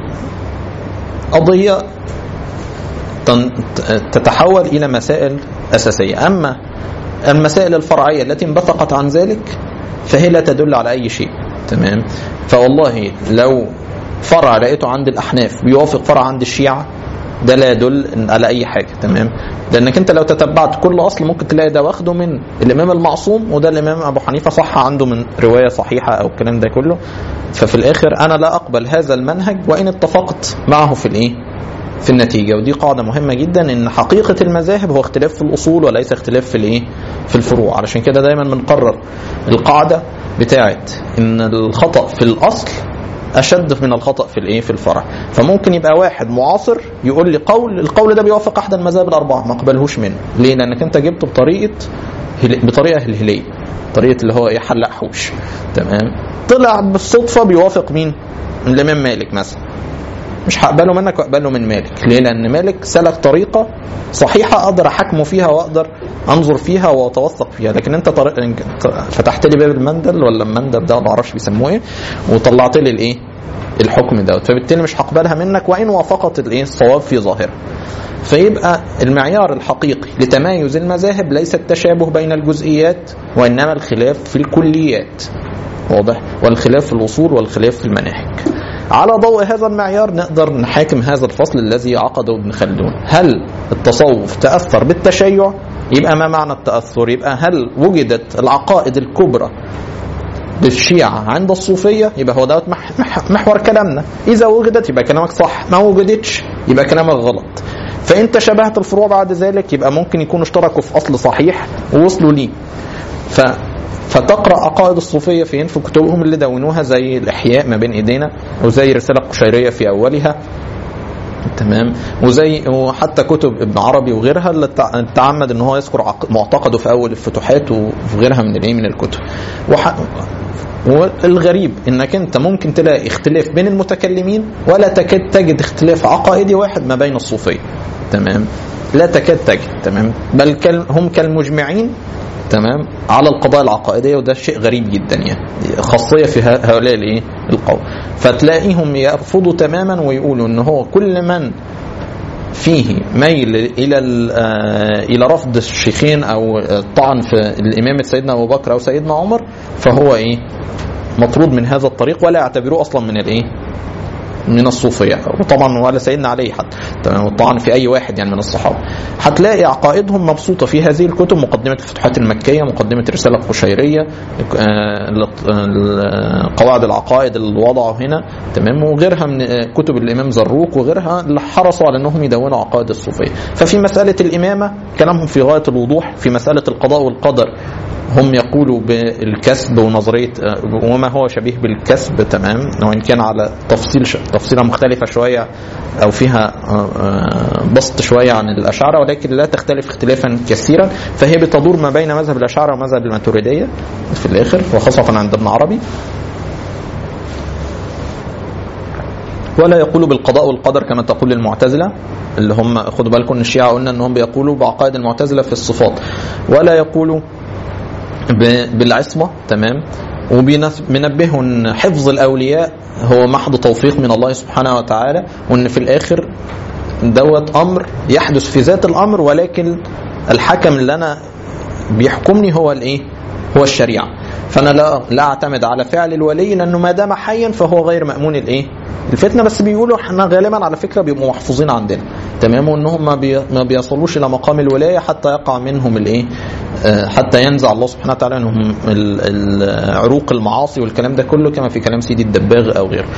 قضية تن- تتحول إلى مسائل أساسية أما المسائل الفرعية التي انبثقت عن ذلك فهي لا تدل على أي شيء تمام فوالله لو فرع لقيته عند الأحناف بيوافق فرع عند الشيعة ده لا يدل على اي حاجه تمام لانك انت لو تتبعت كل اصل ممكن تلاقي ده واخده من الامام المعصوم وده الامام ابو حنيفه صح عنده من روايه صحيحه او الكلام ده كله ففي الاخر انا لا اقبل هذا المنهج وان اتفقت معه في الايه في النتيجة ودي قاعدة مهمة جدا ان حقيقة المذاهب هو اختلاف في الاصول وليس اختلاف في الايه في الفروع علشان كده دايما بنقرر القاعدة بتاعت ان الخطأ في الاصل اشد من الخطا في الايه في الفرع فممكن يبقى واحد معاصر يقول لي قول القول ده بيوافق احد المذاهب الاربعه ما اقبلهوش منه ليه لانك انت جبته بطريقه هل- بطريقه الهليه طريقه اللي هو ايه حلق حوش تمام طلع بالصدفه بيوافق مين الامام مالك مثلا مش هقبله منك واقبله من مالك ليه لان مالك سلك طريقه صحيحه اقدر احكمه فيها واقدر انظر فيها واتوثق فيها لكن انت طريق فتحت لي باب المندل ولا المندب ده ما اعرفش بيسموه ايه وطلعت لي الايه الحكم دوت فبالتالي مش هقبلها منك وان وافقت الايه الصواب في ظاهرها فيبقى المعيار الحقيقي لتمايز المذاهب ليس التشابه بين الجزئيات وانما الخلاف في الكليات واضح والخلاف في الاصول والخلاف في المناهج على ضوء هذا المعيار نقدر نحاكم هذا الفصل الذي عقده ابن خلدون هل التصوف تاثر بالتشيع يبقى ما معنى التاثر يبقى هل وجدت العقائد الكبرى للشيعة عند الصوفية يبقى هو دوت مح- مح- محور كلامنا إذا وجدت يبقى كلامك صح ما وجدتش يبقى كلامك غلط فان تشابهت الفروع بعد ذلك يبقى ممكن يكونوا اشتركوا في اصل صحيح ووصلوا ليه ف فتقرا عقائد الصوفيه فين في كتبهم اللي دونوها زي الاحياء ما بين ايدينا وزي الرساله القشيريه في اولها تمام وزي وحتى كتب ابن عربي وغيرها اللي تع- تعمد ان هو يذكر عق- معتقده في اول الفتوحات وفي غيرها من الايه من الكتب وح... والغريب انك انت ممكن تلاقي اختلاف بين المتكلمين ولا تكاد تجد اختلاف عقائدي واحد ما بين الصوفيه تمام لا تكاد تجد تمام بل كال- هم كالمجمعين تمام على القضايا العقائديه وده شيء غريب جدا يعني خاصيه في ه- هؤلاء الايه القوم فتلاقيهم يرفضوا تماما ويقولوا ان هو كل من فيه ميل الى ال- آه، الى رفض الشيخين او الطعن في الامامه سيدنا ابو بكر او سيدنا عمر فهو ايه مطرود من هذا الطريق ولا يعتبروه اصلا من الايه من الصوفيه وطبعا ولا سيدنا علي حتى تمام والطعن في اي واحد يعني من الصحابه هتلاقي عقائدهم مبسوطه في هذه الكتب مقدمه الفتوحات المكيه مقدمه الرساله القشيريه آه، ال- ال- قواعد العقائد اللي وضعوا هنا تمام وغيرها من آه، كتب الامام زروق وغيرها اللي حرصوا على انهم يدونوا عقائد الصوفيه ففي مساله الامامه كلامهم في غايه الوضوح في مساله القضاء والقدر هم يقولوا بالكسب ونظريه آه، وما هو شبيه بالكسب تمام وان كان على تفصيل ش- تفصيله مختلفه شويه او فيها آه، آه، بسط شويه عن الاشاعره ولكن لا تختلف اختلافا كثيرا فهي بتدور ما بين مذهب الاشاعره ومذهب الماتريديه في الاخر وخاصه عند ابن عربي ولا يقول بالقضاء والقدر كما تقول المعتزله اللي هم خدوا بالكم ان الشيعه قلنا انهم بيقولوا بعقائد المعتزله في الصفات ولا يقولوا ب- بالعصمة تمام وبينبهوا ان حفظ الاولياء هو محض توفيق من الله سبحانه وتعالى وان في الاخر دوت امر يحدث في ذات الامر ولكن الحكم اللي انا بيحكمني هو الايه هو الشريعه فانا لا لا اعتمد على فعل الولي لانه ما دام حيا فهو غير مامون الايه الفتنه بس بيقولوا احنا غالبا على فكره بيبقوا محفوظين عندنا تمام وانهم ما, بي ما بيصلوش الى مقام الولايه حتى يقع منهم الايه آه، حتى ينزع الله سبحانه وتعالى منهم ال- ال- عروق المعاصي والكلام ده كله كما في كلام سيدي الدباغ او غيره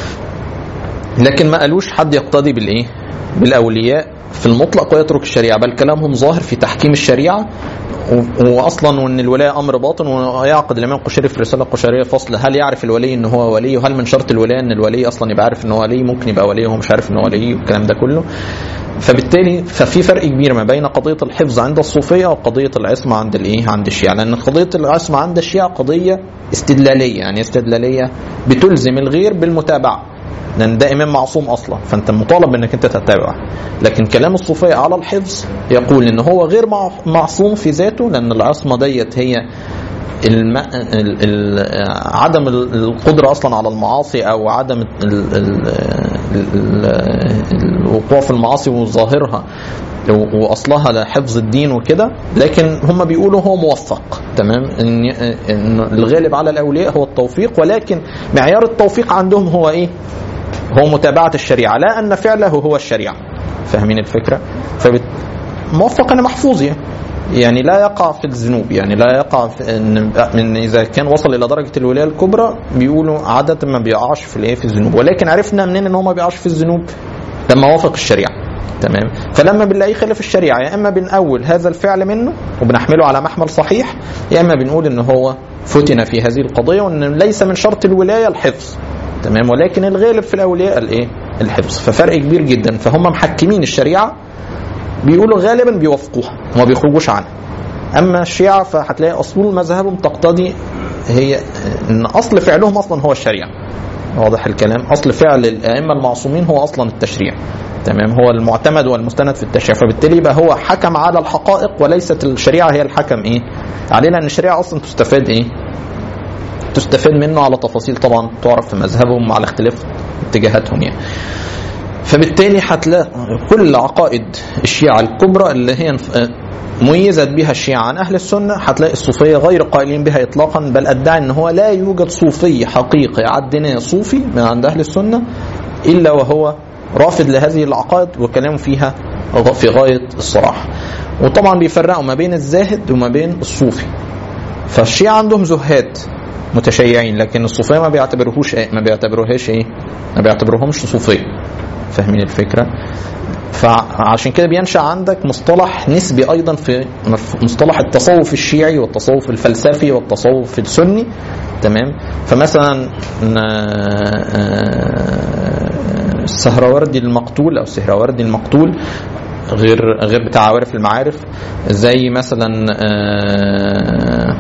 لكن ما قالوش حد يقتدي بالايه بالاولياء في المطلق ويترك الشريعه بل كلامهم ظاهر في تحكيم الشريعه و- واصلا وان الولايه امر باطن ويعقد الامام القشيري في الرساله القشيريه فصل هل يعرف الولي ان هو ولي وهل من شرط الولايه ان الولي اصلا يبقى عارف ان هو ولي ممكن يبقى ولي وهو مش عارف ان هو ولي والكلام ده كله فبالتالي ففي فرق كبير ما بين قضيه الحفظ عند الصوفيه وقضيه العصمه عند الايه عند الشيعه لان قضيه العصمه عند الشيعه قضيه استدلاليه يعني استدلاليه بتلزم الغير بالمتابعه لان ده امام معصوم اصلا فانت مطالب انك انت تتبعه لكن كلام الصوفيه على الحفظ يقول ان هو غير مع- معصوم في ذاته لان العصمه ديت هي الم... ال... ال... عدم ال- القدرة أصلا على المعاصي أو عدم ال... ال... ال... الوقوع في المعاصي وظاهرها و- واصلها لحفظ الدين وكده لكن هم بيقولوا هو موفق تمام ان ان الغالب على الاولياء هو التوفيق ولكن معيار التوفيق عندهم هو ايه؟ هو متابعه الشريعه لا ان فعله هو الشريعه فاهمين الفكره؟ فبت... موفق انا محفوظ يعني يعني لا يقع في الذنوب يعني لا يقع في ان من اذا كان وصل الى درجه الولايه الكبرى بيقولوا عاده ما بيقعش في الايه في الذنوب ولكن عرفنا منين ان هو ما بيقعش في الذنوب لما وافق الشريعه تمام فلما بنلاقيه خلاف الشريعه يا اما بنأول هذا الفعل منه وبنحمله على محمل صحيح يا اما بنقول ان هو فتن في هذه القضيه وان ليس من شرط الولايه الحفظ تمام ولكن الغالب في الاولياء الايه الحفظ ففرق كبير جدا فهم محكمين الشريعه بيقولوا غالبا بيوافقوها وما بيخرجوش عنها اما الشيعه فهتلاقي اصول مذهبهم تقتضي هي ان اصل فعلهم اصلا هو الشريعه واضح الكلام اصل فعل الائمه المعصومين هو اصلا التشريع تمام هو المعتمد والمستند في التشريع فبالتالي يبقى هو حكم على الحقائق وليست الشريعه هي الحكم ايه علينا ان الشريعه اصلا تستفاد ايه تستفاد منه على تفاصيل طبعا تعرف في مذهبهم على اختلاف اتجاهاتهم يعني فبالتالي هتلاقي كل عقائد الشيعة الكبرى اللي هي ميزت بها الشيعة عن أهل السنة هتلاقي الصوفية غير قائلين بها إطلاقا بل أدعي أن هو لا يوجد صوفي حقيقي عدناه صوفي من عند أهل السنة إلا وهو رافض لهذه العقائد وكلامه فيها في غاية الصراحة وطبعا بيفرقوا ما بين الزاهد وما بين الصوفي فالشيعة عندهم زهاد متشيعين لكن الصوفية ما بيعتبروهوش ايه ما بيعتبروهاش ايه ما بيعتبروهمش صوفية فاهمين الفكرة فعشان كده بينشا عندك مصطلح نسبي ايضا في مصطلح التصوف الشيعي والتصوف الفلسفي والتصوف السني تمام فمثلا السهروردي المقتول او السهروردي المقتول غير غير بتاع عوارف المعارف زي مثلا آه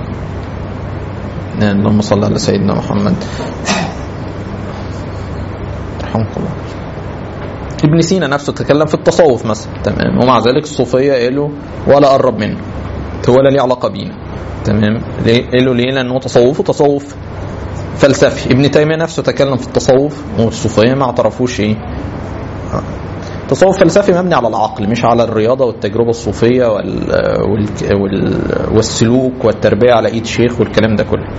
اللهم صل على سيدنا محمد رحمه الله ابن سينا نفسه تكلم في التصوف مثلا تمام ومع ذلك الصوفيه قالوا ولا قرب منه ولا ليه علاقه بينا تمام ليه قالوا ليه لانه تصوفه تصوف فلسفي ابن تيميه نفسه تكلم في التصوف والصوفيه ما اعترفوش ايه تصوف فلسفي مبني على العقل مش على الرياضه والتجربه الصوفيه وال... وال... والسلوك والتربيه على ايد شيخ والكلام ده كله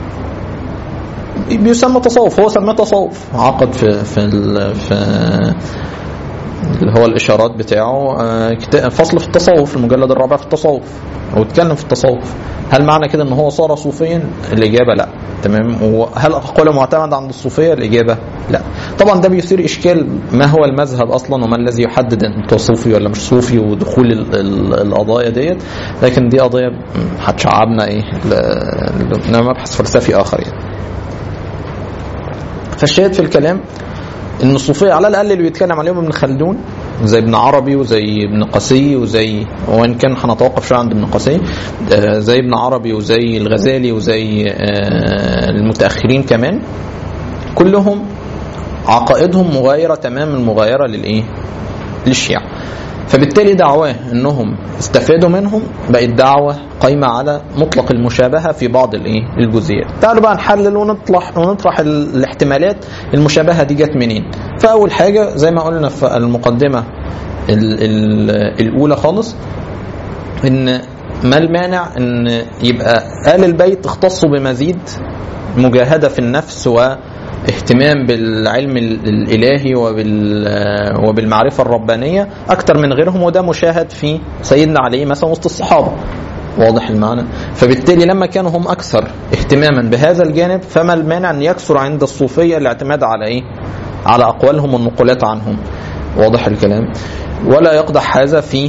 بيسمى تصوف هو سماه تصوف عقد في في ال... في اللي هو الاشارات بتاعه فصل في التصوف المجلد الرابع في التصوف واتكلم في التصوف هل معنى كده ان هو صار صوفيا الاجابه لا تمام وهل اقواله معتمد عند الصوفيه الاجابه لا طبعا ده بيثير اشكال ما هو المذهب اصلا وما الذي يحدد انت صوفي ولا مش صوفي ودخول ال ال القضايا ديت لكن دي قضيه هتشعبنا ايه لمبحث فلسفي اخر يعني فالشاهد في الكلام ان الصوفيه على الاقل اللي بيتكلم عليهم ابن خلدون زي ابن عربي وزي ابن قسي وزي وان كان هنتوقف شويه عند ابن قسي زي ابن عربي وزي الغزالي وزي المتاخرين كمان كلهم عقائدهم مغايره تمام المغايره للايه؟ للشيعه. فبالتالي دعواه انهم استفادوا منهم بقت دعوه قايمه على مطلق المشابهه في بعض الايه الجزئيات تعالوا بقى نحلل ونطلع ونطرح الاحتمالات المشابهه دي جت منين فاول حاجه زي ما قلنا في المقدمه ال ال الاولى خالص ان ما المانع ان يبقى ال البيت اختصوا بمزيد مجاهده في النفس و اهتمام بالعلم الالهي وبال وبالمعرفه الربانيه اكثر من غيرهم وده مشاهد في سيدنا علي مثلا وسط الصحابه واضح المعنى فبالتالي لما كانوا هم اكثر اهتماما بهذا الجانب فما المانع ان يكثر عند الصوفيه الاعتماد على ايه على اقوالهم والنقولات عنهم واضح الكلام ولا يقدح هذا في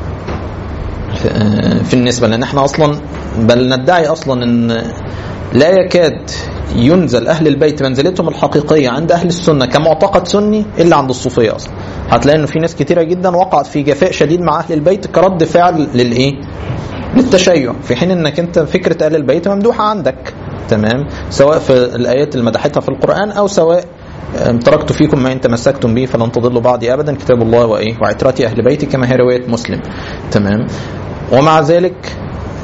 في النسبه لان احنا اصلا بل ندعي اصلا ان لا يكاد ينزل اهل البيت منزلتهم الحقيقيه عند اهل السنه كمعتقد سني الا عند الصوفيه اصلا هتلاقي انه في ناس كتيره جدا وقعت في جفاء شديد مع اهل البيت كرد فعل للايه للتشيع في حين انك انت فكره اهل البيت ممدوحه عندك تمام سواء في الايات اللي مدحتها في القران او سواء تركت فيكم ما ان تمسكتم به فلن تضلوا بعدي ابدا كتاب الله وايه وعترتي اهل بيتي كما هي روايه مسلم تمام ومع ذلك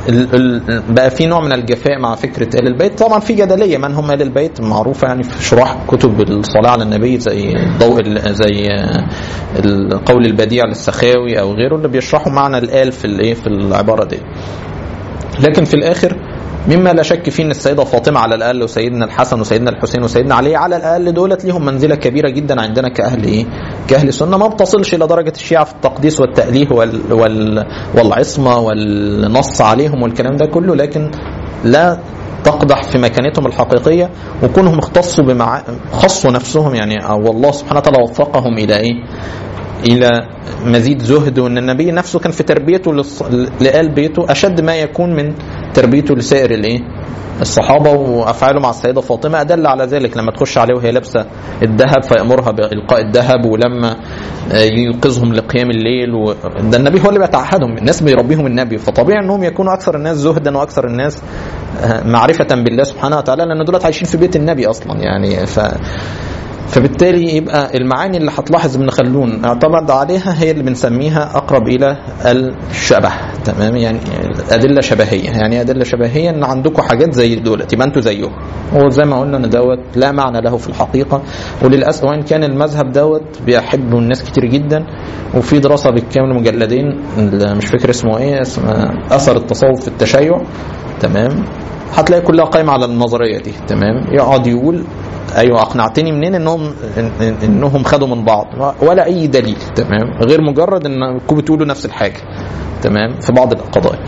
بقى في نوع من الجفاء مع فكره ال البيت طبعا في جدليه من هم ال البيت معروفه يعني في شروح كتب الصلاه على النبي زي ضوء زي القول البديع للسخاوي او غيره اللي بيشرحوا معنى الال في الايه في العباره دي لكن في الاخر مما لا شك فيه ان السيده فاطمه على الاقل وسيدنا الحسن وسيدنا الحسين وسيدنا علي على الاقل دولت ليهم منزله كبيره جدا عندنا كاهل ايه؟ كاهل سنه ما بتصلش الى درجه الشيعه في التقديس والتاليه وال وال والعصمه والنص عليهم والكلام ده كله لكن لا تقدح في مكانتهم الحقيقيه وكونهم اختصوا بمع خصوا نفسهم يعني او الله سبحانه وتعالى وفقهم الى ايه؟ الى مزيد زهد وان النبي نفسه كان في تربيته لآل بيته اشد ما يكون من تربيته لسائر الايه؟ الصحابه وافعاله مع السيده فاطمه ادل على ذلك لما تخش عليه وهي لابسه الذهب فيامرها بالقاء الذهب ولما يوقظهم لقيام الليل و... ده النبي هو اللي بيتعهدهم الناس بيربيهم النبي فطبيعي انهم يكونوا اكثر الناس زهدا واكثر الناس معرفه بالله سبحانه وتعالى لان دولت عايشين في بيت النبي اصلا يعني ف فبالتالي يبقى المعاني اللي هتلاحظ ابن خلدون اعتمد عليها هي اللي بنسميها اقرب الى الشبه تمام يعني ادله شبهيه يعني ادله شبهيه ان عندكم حاجات زي دولت يبقى انتوا زيهم وزي ما قلنا ان دوت لا معنى له في الحقيقه وللاسف وان كان المذهب دوت بيحبه الناس كتير جدا وفي دراسه بالكامل مجلدين مش فاكر اسمه ايه اسمه اثر التصوف في التشيع تمام هتلاقي كلها قايمه على النظريه دي تمام يقعد يقول ايوه اقنعتني منين انهم إن انهم خدوا من بعض ولا اي دليل تمام غير مجرد انكم بتقولوا نفس الحاجه تمام في بعض القضايا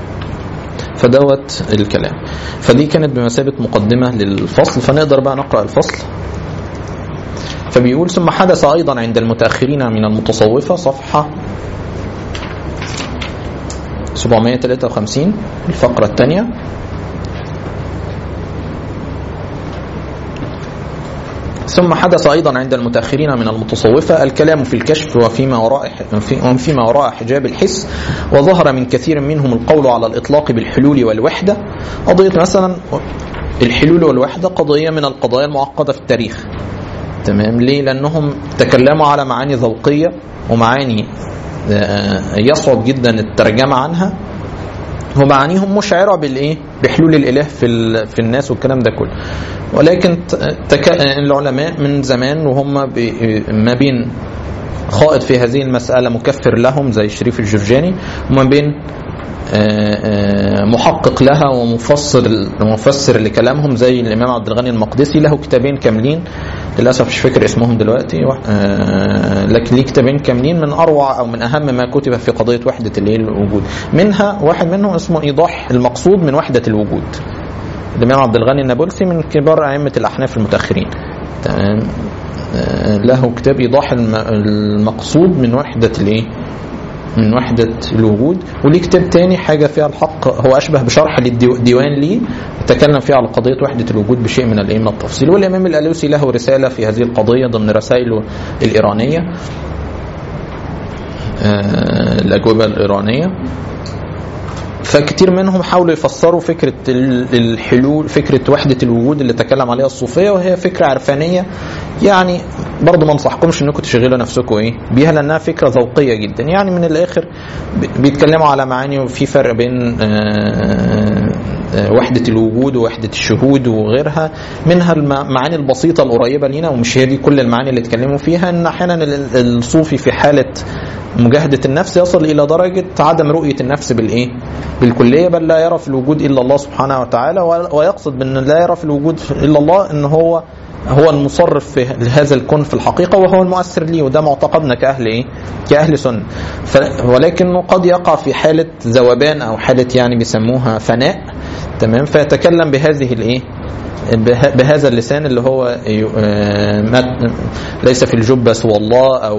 فدوت الكلام فدي كانت بمثابه مقدمه للفصل فنقدر بقى نقرا الفصل فبيقول ثم حدث أيضا عند المتأخرين من المتصوفة صفحة 753 الفقرة الثانية ثم حدث أيضا عند المتأخرين من المتصوفة الكلام في الكشف وفيما وراء وفيما وراء حجاب الحس وظهر من كثير منهم القول على الإطلاق بالحلول والوحدة قضية مثلا الحلول والوحدة قضية من القضايا المعقدة في التاريخ تمام ليه لأنهم تكلموا على معاني ذوقية ومعاني يصعب جدا الترجمة عنها ومعانيهم مشعرة بالإيه؟ بحلول الإله في في الناس والكلام ده كله. ولكن تك... العلماء من زمان وهم ما بين خائض في هذه المسألة مكفر لهم زي الشريف الجرجاني وما بين محقق لها ومفسر مفسر لكلامهم زي الامام عبد الغني المقدسي له كتابين كاملين للاسف مش فاكر اسمهم دلوقتي لكن ليه كتابين كاملين من اروع او من اهم ما كتب في قضيه وحده الايه الوجود منها واحد منهم اسمه ايضاح المقصود من وحده الوجود الامام عبد الغني النابلسي من كبار ائمه الاحناف المتاخرين تمام له كتاب ايضاح المقصود من وحده الايه من وحدة الوجود وليه كتاب تاني حاجة فيها الحق هو أشبه بشرح للديوان ليه تكلم فيه على قضية وحدة الوجود بشيء من الإيه من التفصيل والإمام الألوسي له رسالة في هذه القضية ضمن رسائله الإيرانية آه الأجوبة الإيرانية فكتير منهم حاولوا يفسروا فكرة الحلول فكرة وحدة الوجود اللي تكلم عليها الصوفية وهي فكرة عرفانية يعني برضه ما انصحكمش انكم تشغلوا نفسكم ايه بيها لانها فكرة ذوقية جدا يعني من الاخر بيتكلموا على معاني وفي فرق بين وحدة الوجود ووحدة الشهود وغيرها منها المعاني البسيطة القريبة لينا ومش هي دي كل المعاني اللي اتكلموا فيها ان احيانا الصوفي في حالة مجاهدة النفس يصل إلى درجة عدم رؤية النفس بالإيه؟ بالكلية بل لا يرى في الوجود إلا الله سبحانه وتعالى ويقصد بأن لا يرى في الوجود إلا الله أن هو هو المصرف في هذا الكون في الحقيقة وهو المؤثر ليه وده معتقدنا كأهل إيه؟ كأهل سنة ولكنه قد يقع في حالة ذوبان أو حالة يعني بيسموها فناء تمام فيتكلم بهذه الإيه؟ بهذا اللسان اللي هو ليس في الجبة سوى الله أو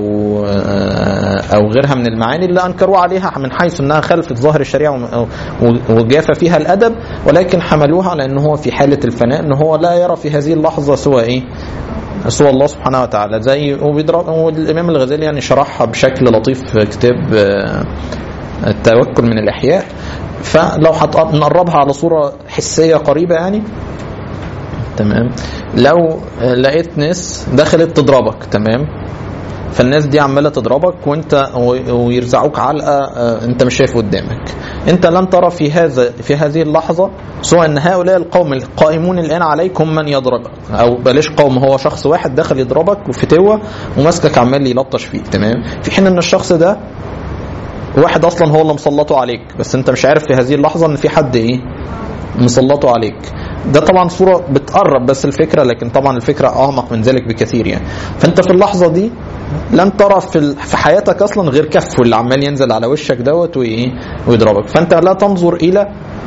أو غيرها من المعاني اللي أنكروا عليها من حيث أنها خلفت ظاهر الشريعة وجاف فيها الأدب ولكن حملوها على أنه هو في حالة الفناء أنه هو لا يرى في هذه اللحظة سوى إيه سوى الله سبحانه وتعالى زي والإمام الغزالي يعني شرحها بشكل لطيف في كتاب التوكل من الإحياء فلو نقربها على صورة حسية قريبة يعني تمام لو لقيت ناس دخلت تضربك تمام فالناس دي عماله تضربك وانت ويرزعوك علقه انت مش شايف قدامك انت لن ترى في هذا في هذه اللحظه سوى ان هؤلاء القوم القائمون الان عليكم من يضربك او بلاش قوم هو شخص واحد دخل يضربك وفتوه وماسكك عمال يلطش فيك تمام في حين ان الشخص ده واحد اصلا هو اللي مسلطه عليك بس انت مش عارف في هذه اللحظه ان في حد ايه مسلطه عليك ده طبعا صورة بتقرب بس الفكرة لكن طبعا الفكرة أعمق من ذلك بكثير يعني فأنت في اللحظة دي لن ترى في في حياتك أصلا غير كفه اللي عمال ينزل على وشك دوت وإيه ويضربك فأنت لا تنظر إلى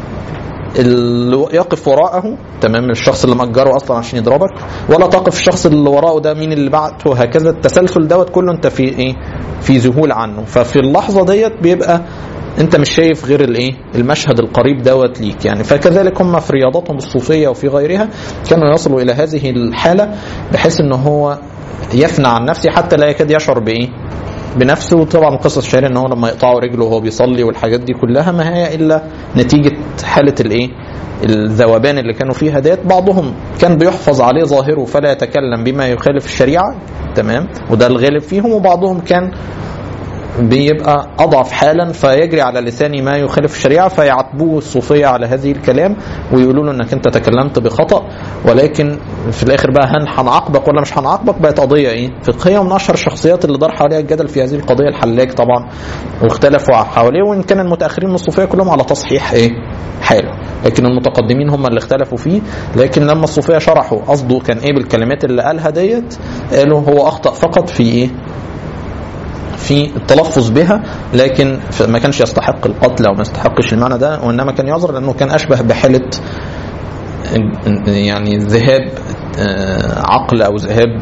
اللي يقف وراءه تمام الشخص اللي مأجره اصلا عشان يضربك ولا تقف الشخص اللي وراءه ده مين اللي بعته وهكذا التسلسل دوت كله انت في ايه في ذهول عنه ففي اللحظه ديت بيبقى انت مش شايف غير الايه المشهد القريب دوت ليك يعني فكذلك هم في رياضتهم الصوفيه وفي غيرها كانوا يصلوا الى هذه الحاله بحيث ان هو يفنى عن نفسه حتى لا يكاد يشعر بايه بنفسه وطبعا قصص الشهير ان هو لما يقطعوا رجله وهو بيصلي والحاجات دي كلها ما هي الا نتيجه حاله الايه الذوبان اللي كانوا فيها ديت بعضهم كان بيحفظ عليه ظاهره فلا يتكلم بما يخالف الشريعه تمام وده الغالب فيهم وبعضهم كان بيبقى اضعف حالا فيجري على لسانه ما يخالف الشريعه فيعاتبوه الصوفيه على هذه الكلام ويقولوا له انك انت تكلمت بخطا ولكن في الاخر بقى هل هنعاقبك ولا مش هنعاقبك بقت قضيه ايه فقهيه ومن اشهر الشخصيات اللي دار حواليها الجدل في هذه القضيه الحلاج طبعا واختلفوا حواليه وان كان المتاخرين من الصوفيه كلهم على تصحيح ايه حاله لكن المتقدمين هم اللي اختلفوا فيه لكن لما الصوفيه شرحوا قصده كان ايه بالكلمات اللي قالها ديت قالوا هو اخطا فقط في ايه في التلفظ بها لكن ما كانش يستحق القتل او ما يستحقش المعنى ده وانما كان يعذر لانه كان اشبه بحاله يعني ذهاب آه، عقل او ذهاب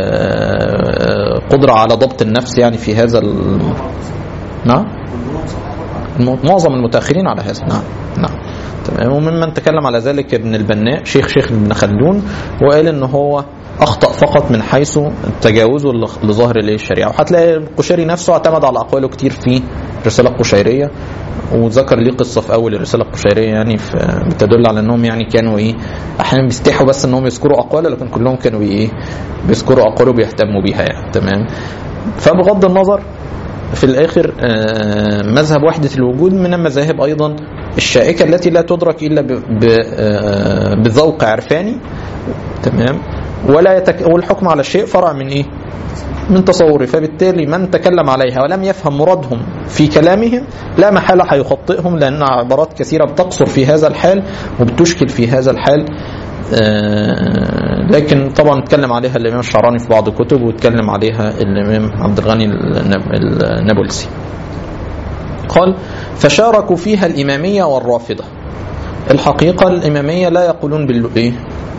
آه، قدره على ضبط النفس يعني في هذا ال... نعم الم- معظم المتاخرين على هذا نعم نعم تمام وممن تكلم على ذلك ابن البناء شيخ شيخ ابن خلدون وقال ان هو اخطا فقط من حيث تجاوزه لخ- لظاهر الايه الشريعه وهتلاقي القشيري نفسه اعتمد على اقواله كتير في الرساله القشيريه وذكر ليه قصه في اول الرساله القشيريه يعني في بتدل على انهم يعني كانوا ايه احيانا بيستحوا بس انهم يذكروا اقواله لكن كلهم كانوا ايه بيذكروا اقواله وبيهتموا بيها يعني تمام فبغض النظر في الاخر آه، مذهب وحده الوجود من المذاهب ايضا الشائكه التي لا تدرك الا ب- ب- آه، بذوق عرفاني تمام ولا يتك... والحكم على الشيء فرع من ايه؟ من تصوري فبالتالي من تكلم عليها ولم يفهم مرادهم في كلامهم لا محالة هيخطئهم لأن عبارات كثيرة بتقصر في هذا الحال وبتشكل في هذا الحال آه، لكن طبعا اتكلم عليها الإمام الشعراني في بعض كتب واتكلم عليها الإمام عبد الغني النب- النابلسي قال فشاركوا فيها الإمامية والرافضة الحقيقة الإمامية لا يقولون بالإيه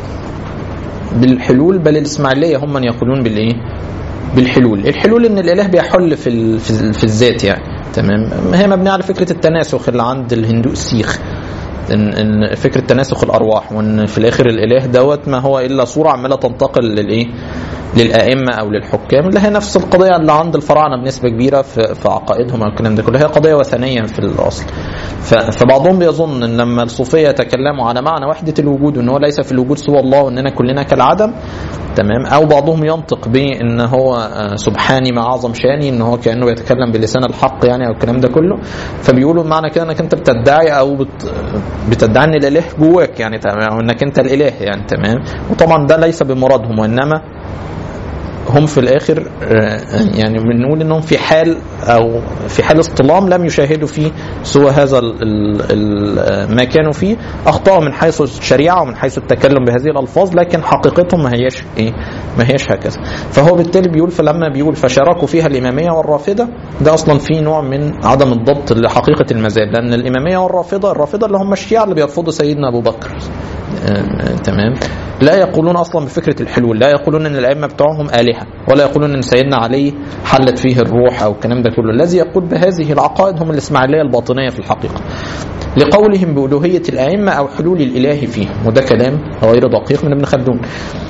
بالحلول بل الإسماعيلية هم من يقولون بالإيه بالحلول الحلول ان الاله بيحل في ال- في, ال- في الذات يعني تمام هي مبنيه على فكره التناسخ اللي عند الهندوء السيخ ان ان فكره تناسخ الارواح وان في الاخر الاله دوت ما هو الا صوره عماله تنتقل للايه للائمه او للحكام اللي هي نفس القضيه اللي عند الفراعنه بنسبه كبيره في, في عقائدهم او الكلام ده كله هي قضيه وثنيه في الاصل ف- فبعضهم بيظن ان لما الصوفيه يتكلموا على معنى وحده الوجود وان هو ليس في الوجود سوى الله واننا كلنا كالعدم تمام او بعضهم ينطق بان هو آه، سبحاني مع اعظم شاني ان هو كانه بيتكلم بلسان الحق يعني او الكلام ده كله فبيقولوا معنى كده انك انت بتدعي او بت بتدعي ان الاله جواك يعني تمام او انك انت الاله يعني تمام وطبعا ده ليس بمرادهم وانما هم في الاخر آه، يعني بنقول انهم في حال او في حال اصطلام لم يشاهدوا فيه سوى هذا ال ال ال ما كانوا فيه اخطاوا من حيث الشريعه ومن حيث التكلم بهذه الالفاظ لكن حقيقتهم ما هياش ايه ما هياش هكذا فهو بالتالي بيقول فلما بيقول فشاركوا فيها الاماميه والرافضه ده اصلا في نوع من عدم الضبط لحقيقه المذاهب لان الاماميه والرافضه الرافضه اللي هم الشيعه اللي بيرفضوا سيدنا ابو بكر آه، تمام لا يقولون اصلا بفكره الحلول لا يقولون ان الائمه بتوعهم الهه ولا يقولون ان سيدنا علي حلت فيه الروح او الكلام ده كله الذي يقول بهذه العقائد هم الاسماعيليه الباطنيه في الحقيقه لقولهم بألوهية الأئمة أو حلول الإله فيهم وده كلام غير دقيق من ابن خلدون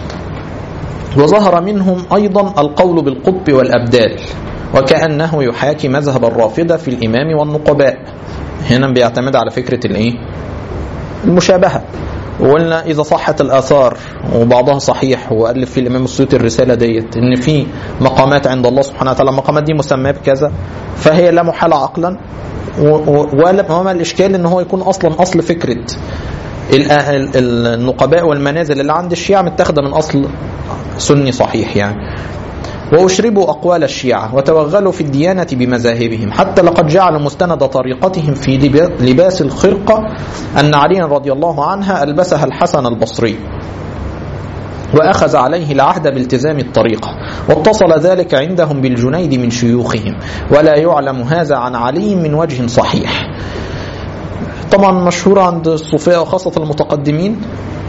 وظهر منهم أيضا القول بالقطب والأبدال وكأنه يحاكي مذهب الرافضة في الإمام والنقباء هنا بيعتمد على فكرة الإيه؟ المشابهة وقلنا إذا صحت الآثار وبعضها صحيح وألف في الإمام السيوطي الرسالة ديت إن في مقامات عند الله سبحانه وتعالى المقامات دي مسماة بكذا فهي لا محالة عقلا و- و- ولا وما الإشكال إن هو يكون أصلا أصل فكرة ال- ال- النقباء والمنازل اللي عند الشيعة متاخدة من أصل سني صحيح يعني وأشربوا أقوال الشيعة وتوغلوا في الديانة بمذاهبهم حتى لقد جعلوا مستند طريقتهم في لبا- لباس الخرقة أن علي رضي الله عنها ألبسها الحسن البصري وأخذ عليه العهد بالتزام الطريقة واتصل ذلك عندهم بالجنيد من شيوخهم ولا يعلم هذا عن علي من وجه صحيح طبعا مشهورة عند الصوفية وخاصة المتقدمين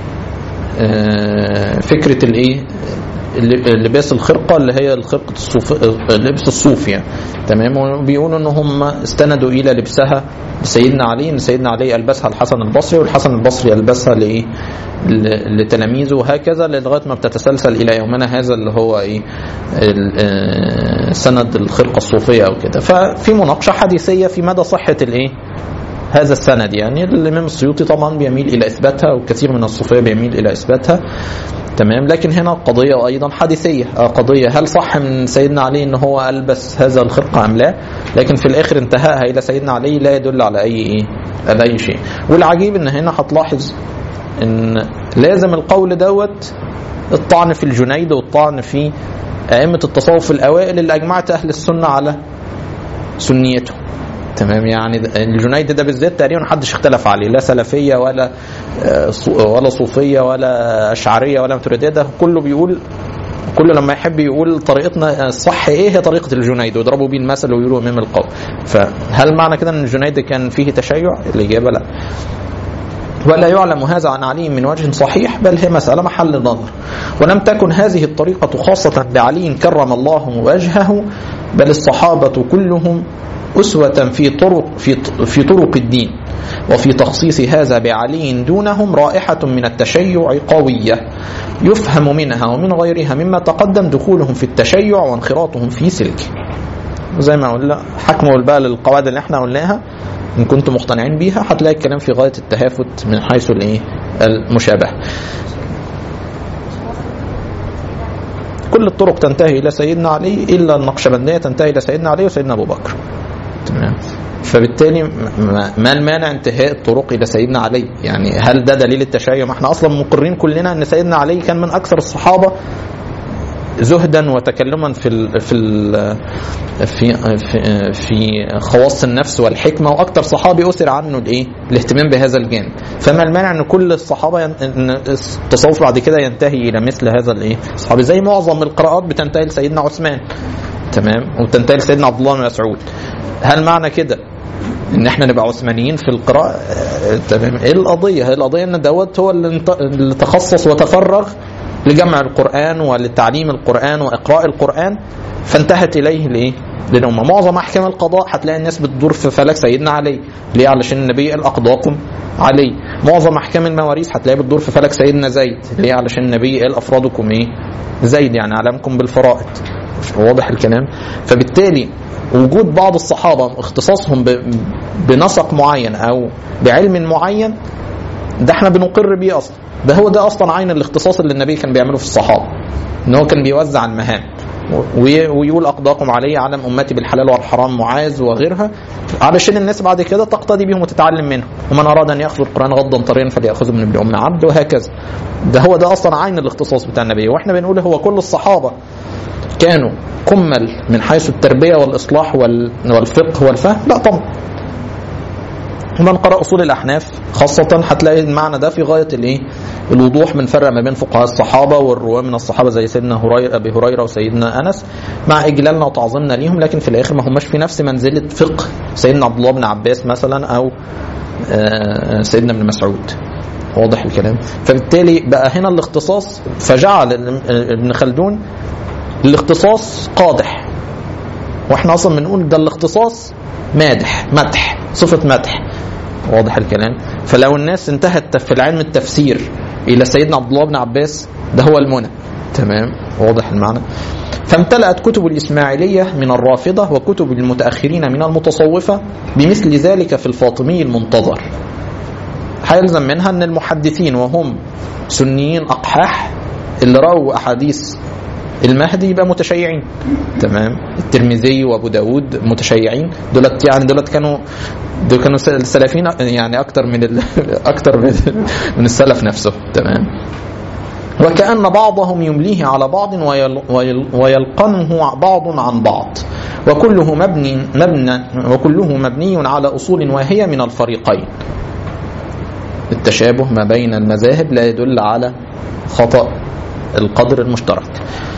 آه، فكرة الايه لباس الخرقه اللي هي الخرقه الصوف لبس الصوف يعني تمام وبيقولوا ان هم استندوا الى لبسها لسيدنا علي ان سيدنا علي البسها الحسن البصري والحسن البصري البسها لايه ل- لتلاميذه وهكذا لغايه ما بتتسلسل الى يومنا هذا اللي هو ايه ال- آه، سند الخرقه الصوفيه او كده ففي مناقشه حديثيه في مدى صحه الايه هذا السند يعني الامام السيوطي طبعا بيميل الى اثباتها والكثير من الصوفيه بيميل الى اثباتها تمام لكن هنا قضيه ايضا حديثيه آه، قضيه هل صح من سيدنا علي ان هو البس هذا الخرقه ام لا لكن في الاخر انتهائها الى سيدنا علي لا يدل على اي ايه على اي شيء والعجيب ان هنا هتلاحظ ان لازم القول دوت الطعن في الجنيد والطعن في ائمه التصوف الاوائل اللي اجمعت اهل السنه على سنيته تمام يعني ده- الجنيد ده بالذات تقريبا محدش اختلف عليه لا سلفيه ولا آه، صو- ولا صوفيه ولا اشعريه ولا ماتريديه ده كله بيقول كل لما يحب يقول طريقتنا الصح ايه هي طريقه الجنيد ويضربوا بيه المثل ويقولوا امام القوم فهل معنى كده ان الجنيد كان فيه تشيع الاجابه لا ولا يعلم هذا عن علي من وجه صحيح بل هي مسألة محل نظر ولم تكن هذه الطريقة خاصة بعلي كرم الله وجهه بل الصحابة كلهم أسوة في طرق في في طرق الدين وفي تخصيص هذا بعلي دونهم رائحة من التشيع قوية يفهم منها ومن غيرها مما تقدم دخولهم في التشيع وانخراطهم في سلكه زي ما قلنا حكموا بقى للقواعد اللي احنا قلناها ان كنتم مقتنعين بيها هتلاقي الكلام في غايه التهافت من حيث الايه المشابهه كل الطرق تنتهي الى سيدنا علي الا النقشبنديه تنتهي الى سيدنا علي وسيدنا ابو بكر تمام فبالتالي ما ما المانع انتهاء الطرق الى سيدنا علي يعني هل ده دليل التشيع ما احنا اصلا مقرين كلنا ان سيدنا علي كان من اكثر الصحابه زهدا وتكلما في ال في ال في في, في خواص النفس والحكمه واكثر صحابي اثر عنه الايه؟ الاهتمام بهذا الجانب. فما المانع ان كل الصحابه ين... ان التصوف بعد كده ينتهي الى مثل هذا الايه؟ الصحابي زي معظم القراءات بتنتهي لسيدنا عثمان. تمام؟ وتنتهي لسيدنا عبد الله بن مسعود. هل معنى كده ان احنا نبقى عثمانيين في القراءه آه، تمام ايه القضيه؟ هي القضيه ان دوت هو اللي انت- اللي تخصص وتفرغ لجمع القرآن ولتعليم القرآن وإقراء القرآن فانتهت إليه الإيه؟ للأمة معظم أحكام القضاء هتلاقي الناس بتدور في فلك سيدنا علي ليه علشان النبي قال أقضاكم علي معظم أحكام المواريث هتلاقي بتدور في فلك سيدنا زيد ليه علشان النبي قال أفرادكم إيه زيد يعني علمكم بالفرائض واضح الكلام فبالتالي وجود بعض الصحابة اختصاصهم ب- بنسق معين أو بعلم معين ده احنا بنقر بيه اصلا ده هو ده اصلا عين الاختصاص اللي النبي كان بيعمله في الصحابه ان هو كان بيوزع المهام وي- ويقول اقضاكم علي علم امتي بالحلال والحرام معاذ وغيرها علشان الناس بعد كده تقتدي بهم وتتعلم منهم ومن اراد ان ياخذ القران غضا طريا فلياخذه من ابن ام عبد وهكذا ده هو ده اصلا عين الاختصاص بتاع النبي واحنا بنقول هو كل الصحابه كانوا كمل من حيث التربيه والاصلاح وال- والفقه والفهم لا طبعا ومن قرأ أصول الأحناف خاصة هتلاقي المعنى ده في غاية الإيه؟ الوضوح بنفرق ما بين فقهاء الصحابة والرواة من الصحابة زي سيدنا هريرة أبي هريرة وسيدنا أنس مع إجلالنا وتعظيمنا ليهم لكن في الآخر ما هماش في نفس منزلة فقه سيدنا عبد الله بن عباس مثلا أو آه، سيدنا ابن مسعود واضح الكلام فبالتالي بقى هنا الاختصاص فجعل ابن خلدون الاختصاص قادح واحنا اصلا بنقول ده الاختصاص مادح مدح صفه مدح واضح الكلام فلو الناس انتهت في العلم التفسير الى سيدنا عبد الله بن عباس ده هو المنى تمام واضح المعنى فامتلأت كتب الإسماعيلية من الرافضة وكتب المتأخرين من المتصوفة بمثل ذلك في الفاطمي المنتظر هيلزم منها أن المحدثين وهم سنيين أقحاح اللي رأوا أحاديث المهدي يبقى متشيعين تمام الترمذي وابو داود متشيعين دولت يعني دولت كانوا دول كانوا السلفيين يعني اكتر من ال... اكتر من, من السلف نفسه تمام وكأن بعضهم يمليه على بعض ويل... ويل... ويلقنه بعض عن بعض وكله مبني مبنى وكله مبني على اصول واهيه من الفريقين التشابه ما بين المذاهب لا يدل على خطأ القدر المشترك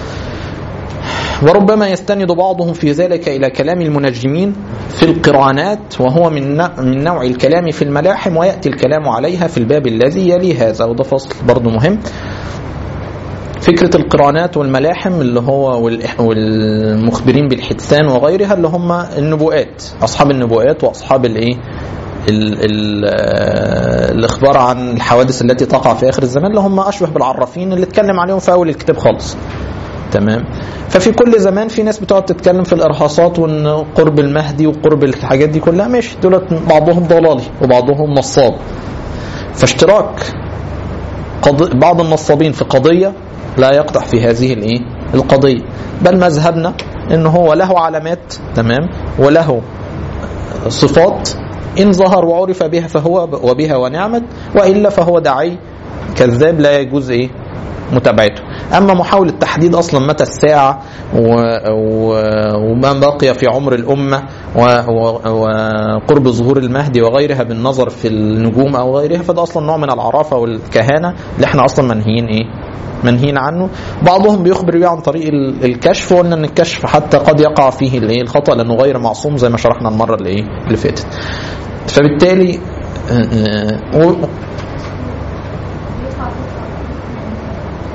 وربما يستند بعضهم في ذلك إلى كلام المنجمين في القرانات وهو من من نوع الكلام في الملاحم ويأتي الكلام عليها في الباب الذي يلي هذا وده فصل برضه مهم فكرة القرانات والملاحم اللي هو والمخبرين بالحدثان وغيرها اللي هم النبوءات أصحاب النبوءات وأصحاب الإيه ال ال الاخبار عن الحوادث التي تقع في اخر الزمان اللي هم اشبه بالعرافين اللي اتكلم عليهم في اول الكتاب خالص تمام ففي كل زمان في ناس بتقعد تتكلم في الارهاصات وان قرب المهدي وقرب الحاجات دي كلها ماشي دولت بعضهم ضلالي وبعضهم نصاب فاشتراك قض... بعض النصابين في قضيه لا يقطع في هذه الايه القضيه بل مذهبنا ان هو له علامات تمام وله صفات إن ظهر وعرف بها فهو وبها ونعمت وإلا فهو داعي كذاب لا يجوز إيه متابعته أما محاولة تحديد أصلا متى الساعة و... و... وما بقي في عمر الأمة و... و... وقرب ظهور المهدي وغيرها بالنظر في النجوم أو غيرها فده أصلا نوع من العرافة والكهانة اللي احنا أصلا منهيين إيه منهين عنه بعضهم بيخبر بيه عن طريق الكشف وقلنا ان الكشف حتى قد يقع فيه الايه الخطا لانه غير معصوم زي ما شرحنا المره اللي ايه اللي فاتت فبالتالي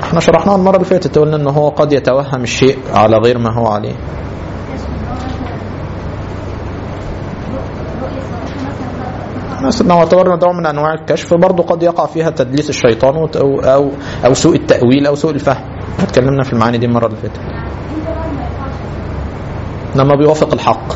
احنا شرحناها المره اللي فاتت قلنا ان هو قد يتوهم الشيء على غير ما هو عليه مثلا لو اعتبرنا نوع من انواع الكشف برضه قد يقع فيها تدليس الشيطان وت- او او او سوء التاويل او سوء الفهم اتكلمنا في المعاني دي المره اللي فاتت لما بيوافق الحق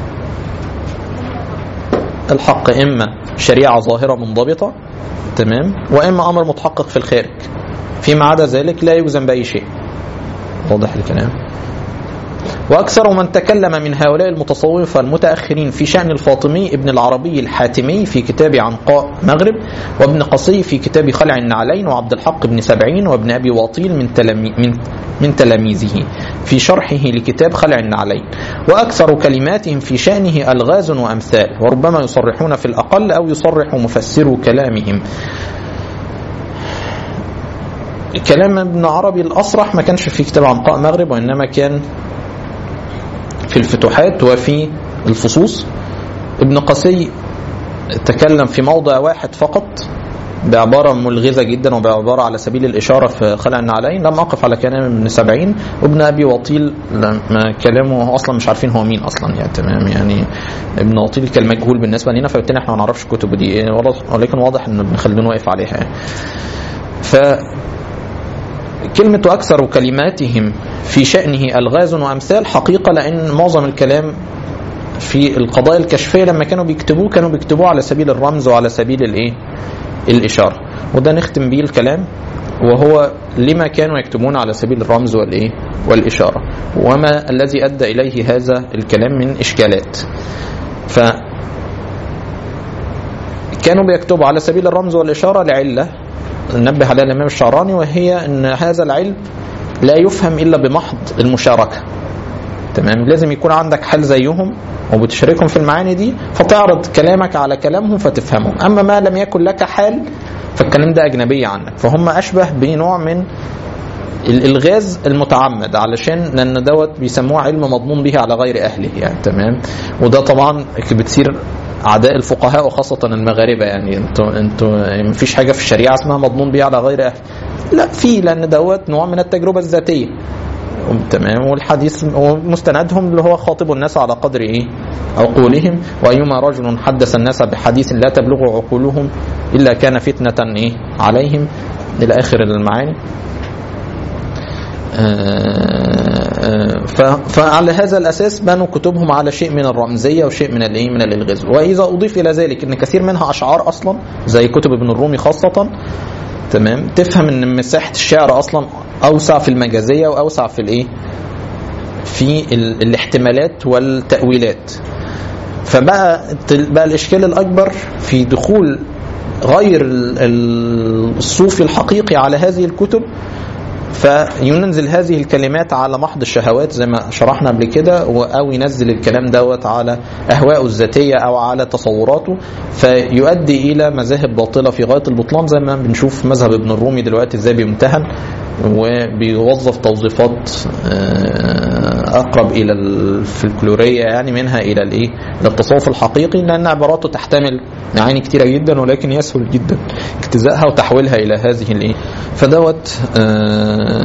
الحق اما شريعه ظاهره منضبطه تمام واما امر متحقق في الخارج فيما عدا ذلك لا يجزم باي شيء واضح الكلام وأكثر من تكلم من هؤلاء المتصوفة المتأخرين في شأن الفاطمي ابن العربي الحاتمي في كتاب عنقاء مغرب وابن قصي في كتاب خلع النعلين وعبد الحق بن سبعين وابن أبي واطيل من, تلامي من, من تلاميذه في شرحه لكتاب خلع النعلين وأكثر كلماتهم في شأنه ألغاز وأمثال وربما يصرحون في الأقل أو يصرح مفسر كلامهم كلام ابن عربي الأصرح ما كانش في كتاب عنقاء مغرب وإنما كان في الفتوحات وفي الفصوص ابن قسي تكلم في موضع واحد فقط بعبارة ملغزة جدا وبعبارة على سبيل الإشارة في خلع النعلين لم أقف على كلام ابن سبعين وابن أبي وطيل لما كلامه أصلا مش عارفين هو مين أصلا يعني تمام يعني ابن وطيل كان مجهول بالنسبة لنا فبالتالي احنا ما نعرفش كتبه دي ولكن واضح ان ابن خلدون واقف عليها يعني. ف كلمة أكثر كلماتهم في شأنه ألغاز وأمثال حقيقة لأن معظم الكلام في القضايا الكشفية لما كانوا بيكتبوه كانوا بيكتبوه على سبيل الرمز وعلى سبيل الإيه؟ الإشارة وده نختم بيه الكلام وهو لما كانوا يكتبون على سبيل الرمز والإيه؟ والإشارة وما الذي أدى إليه هذا الكلام من إشكالات ف كانوا بيكتبوا على سبيل الرمز والإشارة لعلة نبه عليها الإمام الشعراني وهي أن هذا العلم لا يفهم إلا بمحض المشاركة تمام لازم يكون عندك حال زيهم وبتشاركهم في المعاني دي فتعرض كلامك على كلامهم فتفهمهم أما ما لم يكن لك حال فالكلام ده أجنبي عنك فهم أشبه بنوع من الالغاز المتعمد علشان لان دوت بيسموه علم مضمون به على غير اهله يعني تمام وده طبعا بتصير اعداء الفقهاء وخاصه المغاربه يعني انتوا انتوا مفيش حاجه في الشريعه اسمها مضمون به على غير اهله لا في لان دوت نوع من التجربه الذاتيه تمام والحديث ومستندهم اللي هو خاطب الناس على قدر ايه عقولهم وايما رجل حدث الناس بحديث لا تبلغ عقولهم الا كان فتنه ايه عليهم الى اخر المعاني فعلى هذا الاساس بنوا كتبهم على شيء من الرمزيه وشيء من الايه من الالغاز واذا اضيف الى ذلك ان كثير منها اشعار اصلا زي كتب ابن الرومي خاصه تمام تفهم ان مساحه الشعر اصلا اوسع في المجازيه واوسع في الايه في الاحتمالات والتاويلات فبقى بقى الاشكال الاكبر في دخول غير الصوفي الحقيقي على هذه الكتب فينزل هذه الكلمات على محض الشهوات زي ما شرحنا قبل كده او ينزل الكلام دوت على اهوائه الذاتيه او على تصوراته فيؤدي الى مذاهب باطله في غايه البطلان زي ما بنشوف مذهب ابن الرومي دلوقتي ازاي بيمتهن وبيوظف توظيفات اقرب الى الفلكلوريه يعني منها الى الايه؟ الى التصوف الحقيقي لان عباراته تحتمل معاني كتيره جدا ولكن يسهل جدا اجتزائها وتحويلها الى هذه الايه؟ فدوت آه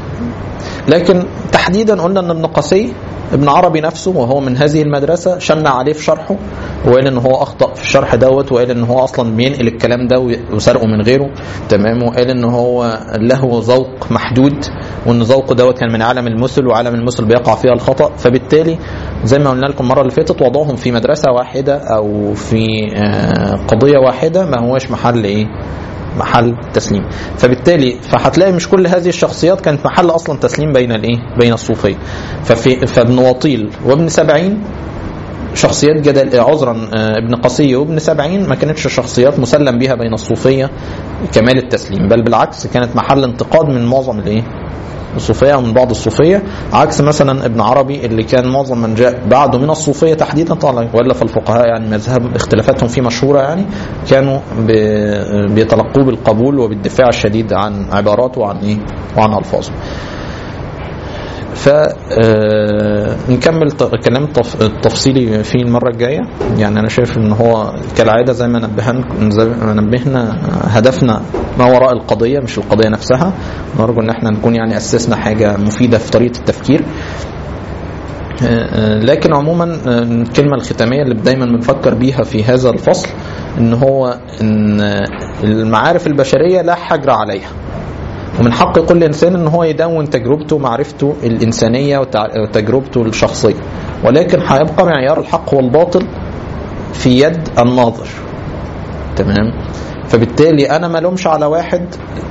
لكن تحديدا قلنا ان ابن قسي ابن عربي نفسه وهو من هذه المدرسة شن عليه في شرحه وقال ان هو اخطأ في الشرح دوت وقال ان هو اصلا بينقل الكلام ده وسرقه من غيره تمام وقال ان هو له ذوق محدود وان ذوقه دوت كان من عالم المثل وعالم المثل بيقع فيها الخطأ فبالتالي زي ما قلنا لكم المرة اللي فاتت وضعهم في مدرسة واحدة او في قضية واحدة ما هوش محل ايه محل تسليم فبالتالي فهتلاقي مش كل هذه الشخصيات كانت محل اصلا تسليم بين الايه بين الصوفيه ففي فابن وطيل وابن سبعين شخصيات جدل عذرا ابن قصي وابن سبعين ما كانتش شخصيات مسلم بها بين الصوفيه كمال التسليم بل بالعكس كانت محل انتقاد من معظم الايه الصوفيه او من بعض الصوفيه عكس مثلا ابن عربي اللي كان معظم من جاء بعده من الصوفيه تحديدا طبعا والا فالفقهاء يعني مذهب اختلافاتهم فيه مشهوره يعني كانوا بيتلقوه بالقبول وبالدفاع الشديد عن عباراته وعن ايه وعن الفاظه ف آه، نكمل ت- الكلام التف- التفصيلي فيه المره الجايه يعني انا شايف ان هو كالعاده زي ما نبهنا زي ما نبهنا هدفنا ما وراء القضيه مش القضيه نفسها نرجو ان احنا نكون يعني اسسنا حاجه مفيده في طريقه التفكير آه، آه، لكن عموما آه، الكلمة الختامية اللي دايما بنفكر بيها في هذا الفصل ان هو ان آه، المعارف البشرية لا حجر عليها ومن حق كل انسان ان هو يدون تجربته ومعرفته الانسانيه وتع- وتجربته الشخصيه ولكن هيبقى معيار الحق والباطل في يد الناظر تمام فبالتالي انا ما لومش على واحد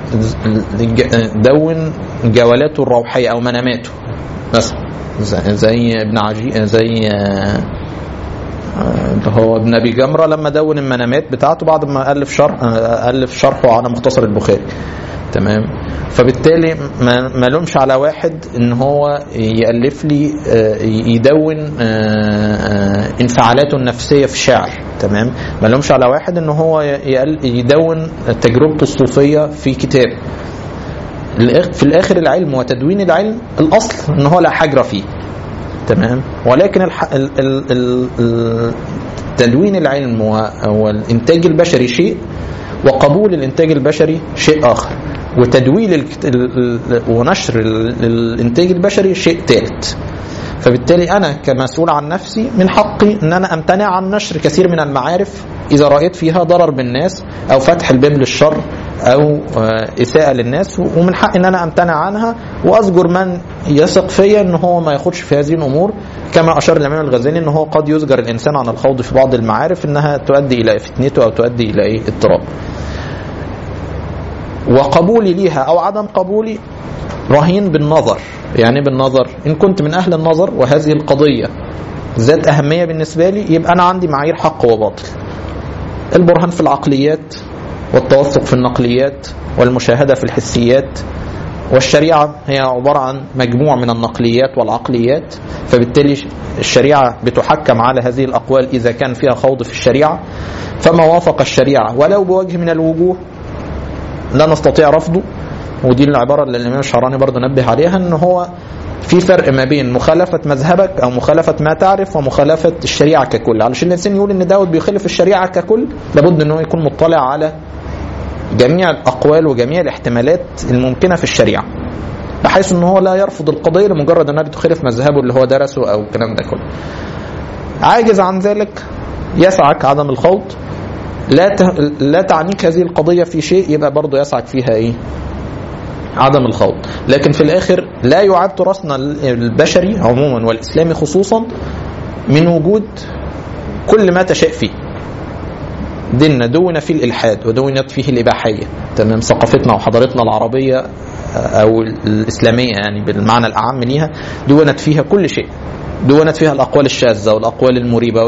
دون جولاته الروحيه او مناماته مثلا زي- زي ابن عجي زي آه، اللي هو ابن ابي جمره لما دون المنامات بتاعته بعد ما الف شرح الف شرحه على مختصر البخاري تمام فبالتالي ما ما لومش على واحد ان هو يالف لي آه، يدون آه، آه، انفعالاته النفسيه في شعر تمام ما لومش على واحد ان هو يقل- يدون تجربته الصوفيه في كتاب الآخ- في الاخر العلم وتدوين العلم الاصل ان هو لا حجر فيه تمام ولكن الح... ال... ال... ال... ال... تدوين العلم و... والانتاج البشري شيء وقبول الانتاج البشري شيء اخر وتدويل ال... ال... ال... ونشر ال... الانتاج البشري شيء ثالث فبالتالي انا كمسؤول عن نفسي من حقي ان انا امتنع عن نشر كثير من المعارف اذا رايت فيها ضرر بالناس او فتح الباب للشر او آه، اساءه للناس ومن حقي ان انا امتنع عنها واذكر من يثق فيا ان هو ما ياخدش في هذه الامور كما اشار الامام الغزالي ان هو قد يزجر الانسان عن الخوض في بعض المعارف انها تؤدي الى فتنته او تؤدي الى ايه اضطراب وقبولي ليها او عدم قبولي رهين بالنظر يعني بالنظر ان كنت من اهل النظر وهذه القضيه ذات اهميه بالنسبه لي يبقى انا عندي معايير حق وباطل البرهان في العقليات والتوثق في النقليات والمشاهده في الحسيات والشريعه هي عباره عن مجموع من النقليات والعقليات فبالتالي الشريعه بتحكم على هذه الاقوال اذا كان فيها خوض في الشريعه فما وافق الشريعه ولو بوجه من الوجوه لا نستطيع رفضه ودي العباره اللي الامام الشعراني برضه نبه عليها ان هو في فرق ما بين مخالفة مذهبك أو مخالفة ما تعرف ومخالفة الشريعة ككل علشان الإنسان يقول إن داود بيخالف الشريعة ككل لابد إن هو يكون مطلع على جميع الأقوال وجميع الاحتمالات الممكنة في الشريعة بحيث إن هو لا يرفض القضية لمجرد إنها بتخالف مذهبه اللي هو درسه أو الكلام ده كله عاجز عن ذلك يسعك عدم الخوض لا ت... لا تعنيك هذه القضيه في شيء يبقى برضه يسعك فيها ايه؟ عدم الخوض لكن في الاخر لا يعد تراثنا البشري عموما والاسلامي خصوصا من وجود كل ما تشاء فيه ديننا دون فيه الالحاد ودونت فيه الاباحيه تمام ثقافتنا وحضارتنا العربيه او الاسلاميه يعني بالمعنى الاعم ليها دونت فيها كل شيء دونت فيها الاقوال الشاذه والاقوال المريبه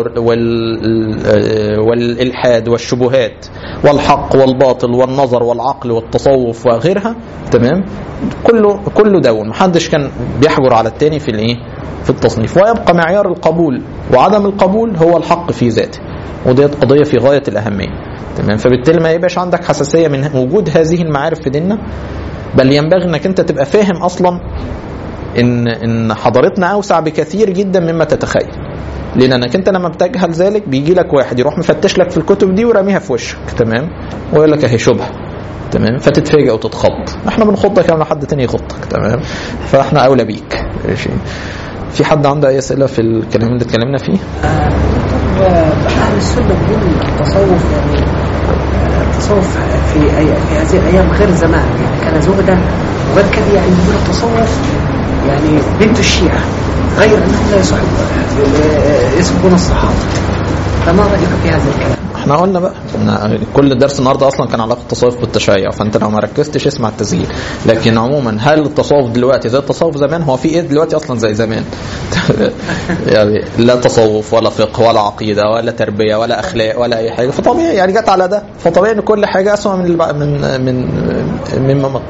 وال- والالحاد والشبهات والحق والباطل والنظر والعقل والتصوف وغيرها تمام كله كله دون محدش كان بيحجر على التاني في الايه في التصنيف ويبقى معيار القبول وعدم القبول هو الحق في ذاته وديت قضيه في غايه الاهميه تمام فبالتالي ما يبقاش عندك حساسيه من وجود هذه المعارف في ديننا بل ينبغي انك انت تبقى فاهم اصلا ان ان حضارتنا اوسع بكثير جدا مما تتخيل لانك انت لما بتجهل ذلك بيجي لك واحد يروح مفتش لك في الكتب دي وراميها في وشك تمام ويقول لك اهي شبهه تمام فتتفاجئ وتتخض احنا بنخضك قبل حد تاني يخضك تمام فاحنا اولى بيك ماشي في حد عنده اي اسئله في الكلام اللي اتكلمنا فيه أهل السنة بيقول التصوف يعني آه، التصوف في أي في هذه الأيام غير زمان يعني كان زهدا وغير كده يعني بيقول التصوف يعني بنت الشيعة غير أنهم لا يصحب آه، يسبون الصحابة فما رأيك في هذا الكلام؟ احنا قلنا بقى إن كل درس النهارده اصلا كان علاقه التصوف بالتشيع فانت لو ما ركزتش اسمع التسجيل لكن عموما هل التصوف دلوقتي زي التصوف زمان هو في ايه دلوقتي اصلا زي زمان يعني لا تصوف ولا فقه ولا عقيده ولا تربيه ولا اخلاق ولا اي حاجه فطبيعي يعني جت على ده فطبيعي ان كل حاجه اسوء من اللي بقى- من من مما مضى.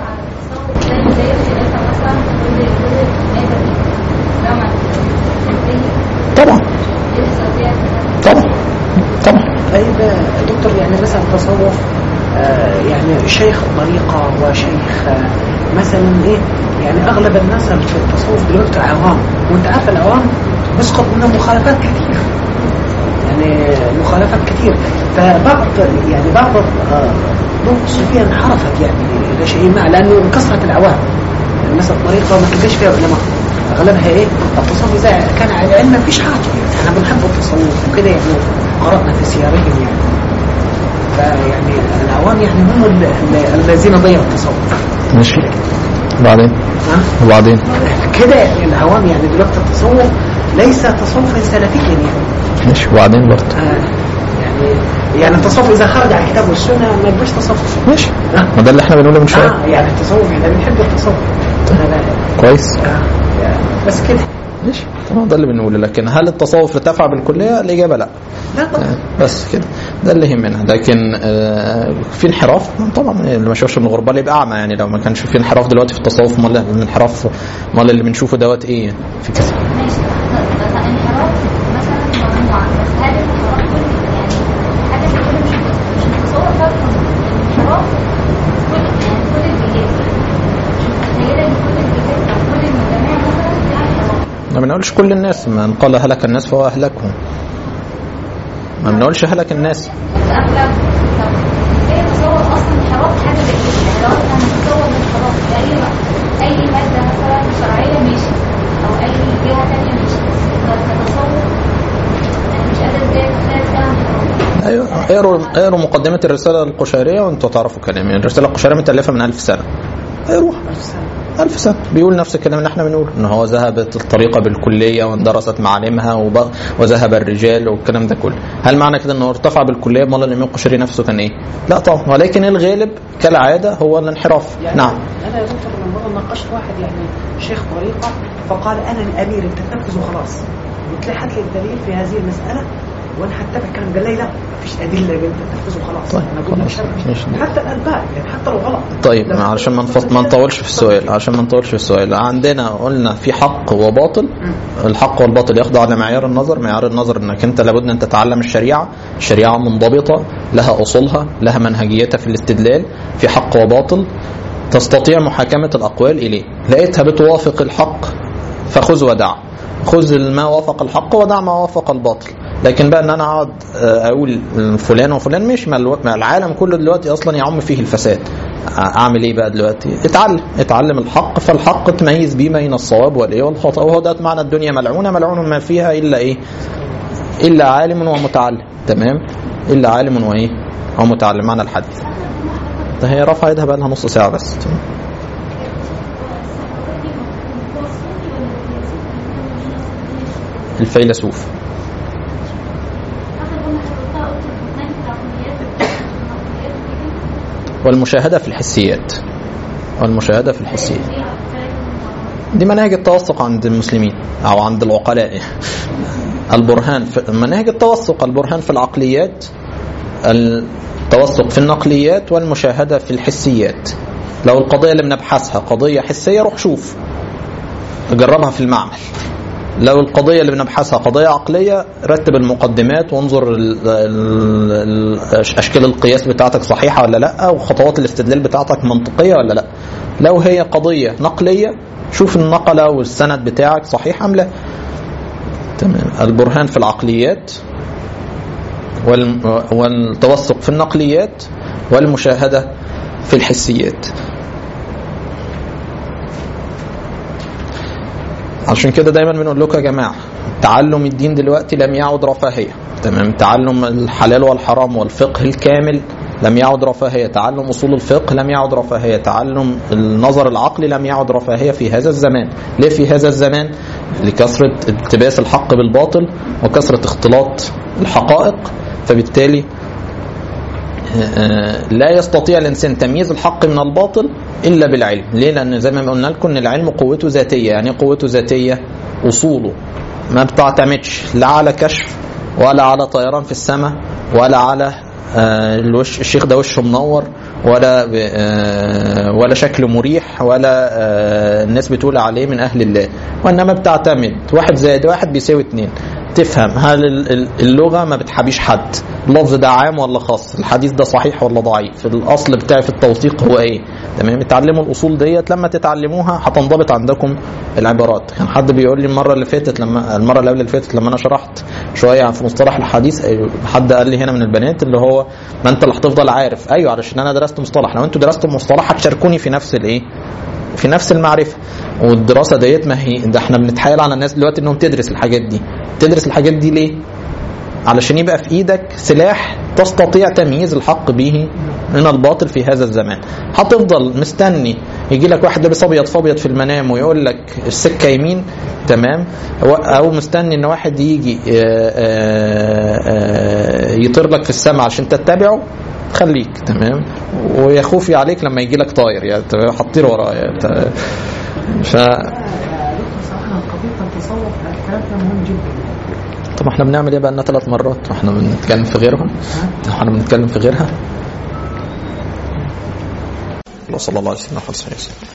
طبعا طبعا طبعا طيب آه، دكتور يعني مثلا التصوف آه، يعني شيخ طريقة وشيخ آه، مثلا ايه يعني اغلب الناس اللي في التصوف دلوقتي عوام وانت عارف العوام بيسقط منهم مخالفات كثير يعني مخالفات كثير فبعض يعني بعض آه، طرق الصوفية انحرفت يعني الى شيء ما لانه كثرة العوام الناس الطريقة ما تلقاش فيها علماء اغلبها ايه التصوف اذا كان على علم ما فيش حاجة احنا بنحب التصوف وكده يعني قرأنا في سيارهم يعني فيعني العوام يعني هم ال- ال- الذين ضيعوا التصوف ماشي وبعدين ها؟ وبعدين كده يعني العوام يعني دلوقتي التصوف ليس تصوفا سلفيا يعني ماشي وبعدين برضه آه، يعني يعني التصوف اذا خرج عن الكتاب والسنه ما يبقاش تصوف ماشي آه. ما ده اللي احنا بنقوله من شويه اه يعني التصوف احنا بنحب التصوف هذا كويس آه يعني بس كده ماشي تمام ده اللي بنقوله لكن هل التصوف ارتفع بالكليه الاجابه لا لا طبعا بس كده ده اللي يهمنا لكن آه، في انحراف طبعا اللي ما شافش من الغربال يبقى اعمى يعني لو ما كانش في انحراف دلوقتي في التصوف امال الانحراف امال اللي بنشوفه دوت ايه في كثير ماشي بس انحراف مثلا ممنوع بس هل الانحراف كل يعني حاجه زي كده مش مش متصور فرق الانحراف كل يعني كل الجهات مش متخيله ان كل الجهات او كل المجاميع مثلا فيها انحراف ما بنقولش كل الناس من قال هلك الناس فهو اهلكهم ما بنقولش هلك الناس بس اغلب طب ازاي اتصور اصلا انحراف حاجه زي كده يعني لو انا متصور انحراف لاي اي ماده مثلا شرعيه ماشي او اي جهه ثانيه ماشي بس كتصور انا مش قادره ازاي اتخيل فيها انحراف ايوه اقروا اقروا مقدمه الرساله القشيريه وانتوا تعرفوا كلامي الرساله القشيريه متالفه من ألف سنه اقروها ألف سنة بيقول نفس الكلام اللي احنا بنقوله ان هو ذهبت الطريقة بالكلية واندرست معالمها وب... وذهب الرجال والكلام ده كله هل معنى كده انه ارتفع بالكلية امال الامام القشيري نفسه كان ايه لا طبعا ولكن الغالب كالعادة هو الانحراف يعني نعم انا يا دكتور من مره ناقشت واحد يعني شيخ طريقه فقال انا الامير انت تنفذ وخلاص قلت له هات لي الدليل في هذه المساله وانا هتبع الكلام قال لي لا مفيش ادله قال انت تنفذ وخلاص طيب، انا بقول لك خلاص، شرع. ماشي. حتى الالباب يعني حتى لو غلط طيب لو- عشان ما نفص... ما نطولش في السؤال عشان ما نطولش في السؤال عندنا قلنا في حق وباطل الحق والباطل يخضع لمعيار النظر معيار النظر انك انت لابد ان تتعلم الشريعه الشريعه منضبطه لها اصولها لها منهجيتها في الاستدلال في حق وباطل تستطيع محاكمه الاقوال اليه لقيتها بتوافق الحق فخذ ودع خذ ما وافق الحق ودع ما وافق الباطل لكن بقى ان انا اقعد آه، اقول فلان وفلان مش ما الو- ما العالم كله دلوقتي اصلا يعم فيه الفساد اعمل ايه بقى دلوقتي اتعلم اتعلم الحق فالحق تميز بيه بين الصواب والايه والخطا وهو ده معنى الدنيا ملعونه ملعون ما فيها الا ايه الا عالم ومتعلم تمام الا عالم وايه ومتعلم معنى الحديث ده هي رفع ايدها بقى لها نص ساعه بس تمام. الفيلسوف والمشاهده في الحسيات والمشاهده في الحسيات دي مناهج التوثق عند المسلمين او عند العقلاء البرهان في مناهج التوثق البرهان في العقليات التوثق في النقليات والمشاهده في الحسيات لو القضيه اللي بنبحثها قضيه حسيه روح شوف جربها في المعمل لو القضية اللي بنبحثها قضية عقلية رتب المقدمات وانظر ال- ال- ال- أشكال القياس بتاعتك صحيحة ولا لا وخطوات الاستدلال بتاعتك منطقية ولا لا لو هي قضية نقلية شوف النقلة والسند بتاعك صحيح أم لا تمام البرهان في العقليات وال- والتوثق في النقليات والمشاهدة في الحسيات عشان كده دايما بنقول لكم يا جماعه تعلم الدين دلوقتي لم يعد رفاهيه تمام تعلم الحلال والحرام والفقه الكامل لم يعد رفاهيه تعلم اصول الفقه لم يعد رفاهيه تعلم النظر العقلي لم يعد رفاهيه في هذا الزمان ليه في هذا الزمان لكثره التباس الحق بالباطل وكثره اختلاط الحقائق فبالتالي لا يستطيع الانسان تمييز الحق من الباطل الا بالعلم ليه لان زي ما قلنا لكم ان العلم قوته ذاتيه يعني إيه قوته ذاتيه اصوله ما بتعتمدش لا على كشف ولا على طيران في السماء ولا على آه، الوش الشيخ ده وشه منور ولا ب- آه، ولا شكله مريح ولا آه، الناس بتقول عليه من اهل الله وانما بتعتمد واحد زائد واحد بيساوي اتنين تفهم هل ال- ال- اللغه ما بتحابيش حد اللفظ ده عام ولا خاص الحديث ده صحيح ولا ضعيف الاصل بتاعي في التوثيق هو ايه تمام اتعلموا الاصول ديت لما تتعلموها هتنضبط عندكم العبارات كان حد بيقول لي المره اللي فاتت لما المره اللي قبل اللي فاتت لما انا شرحت شويه في مصطلح الحديث أيوة، حد قال لي هنا من البنات اللي هو ما انت اللي هتفضل عارف ايوه علشان انا درست مصطلح لو انتوا درستوا مصطلح هتشاركوني في نفس الايه في نفس المعرفه والدراسه ديت ما هي ده احنا بنتحايل على الناس دلوقتي انهم تدرس الحاجات دي تدرس الحاجات دي ليه علشان يبقى في ايدك سلاح تستطيع تمييز الحق به من الباطل في هذا الزمان هتفضل مستني يجي لك واحد لابس ابيض فابيض في المنام ويقول لك السكه يمين تمام و- او مستني ان واحد يجي آه، آه، آه، يطير لك في السماء عشان تتبعه خليك تمام ويا خوفي عليك لما يجي لك طاير يعني أنت هتطير وراه يعني أنت- ف دكتور صراحه قضيه التصوف الكلام ده مهم جدا طب احنا بنعمل ايه بقى لنا ثلاث مرات واحنا بنتكلم في غيرهم احنا بنتكلم في غيرها وصلى الله عليه وسلم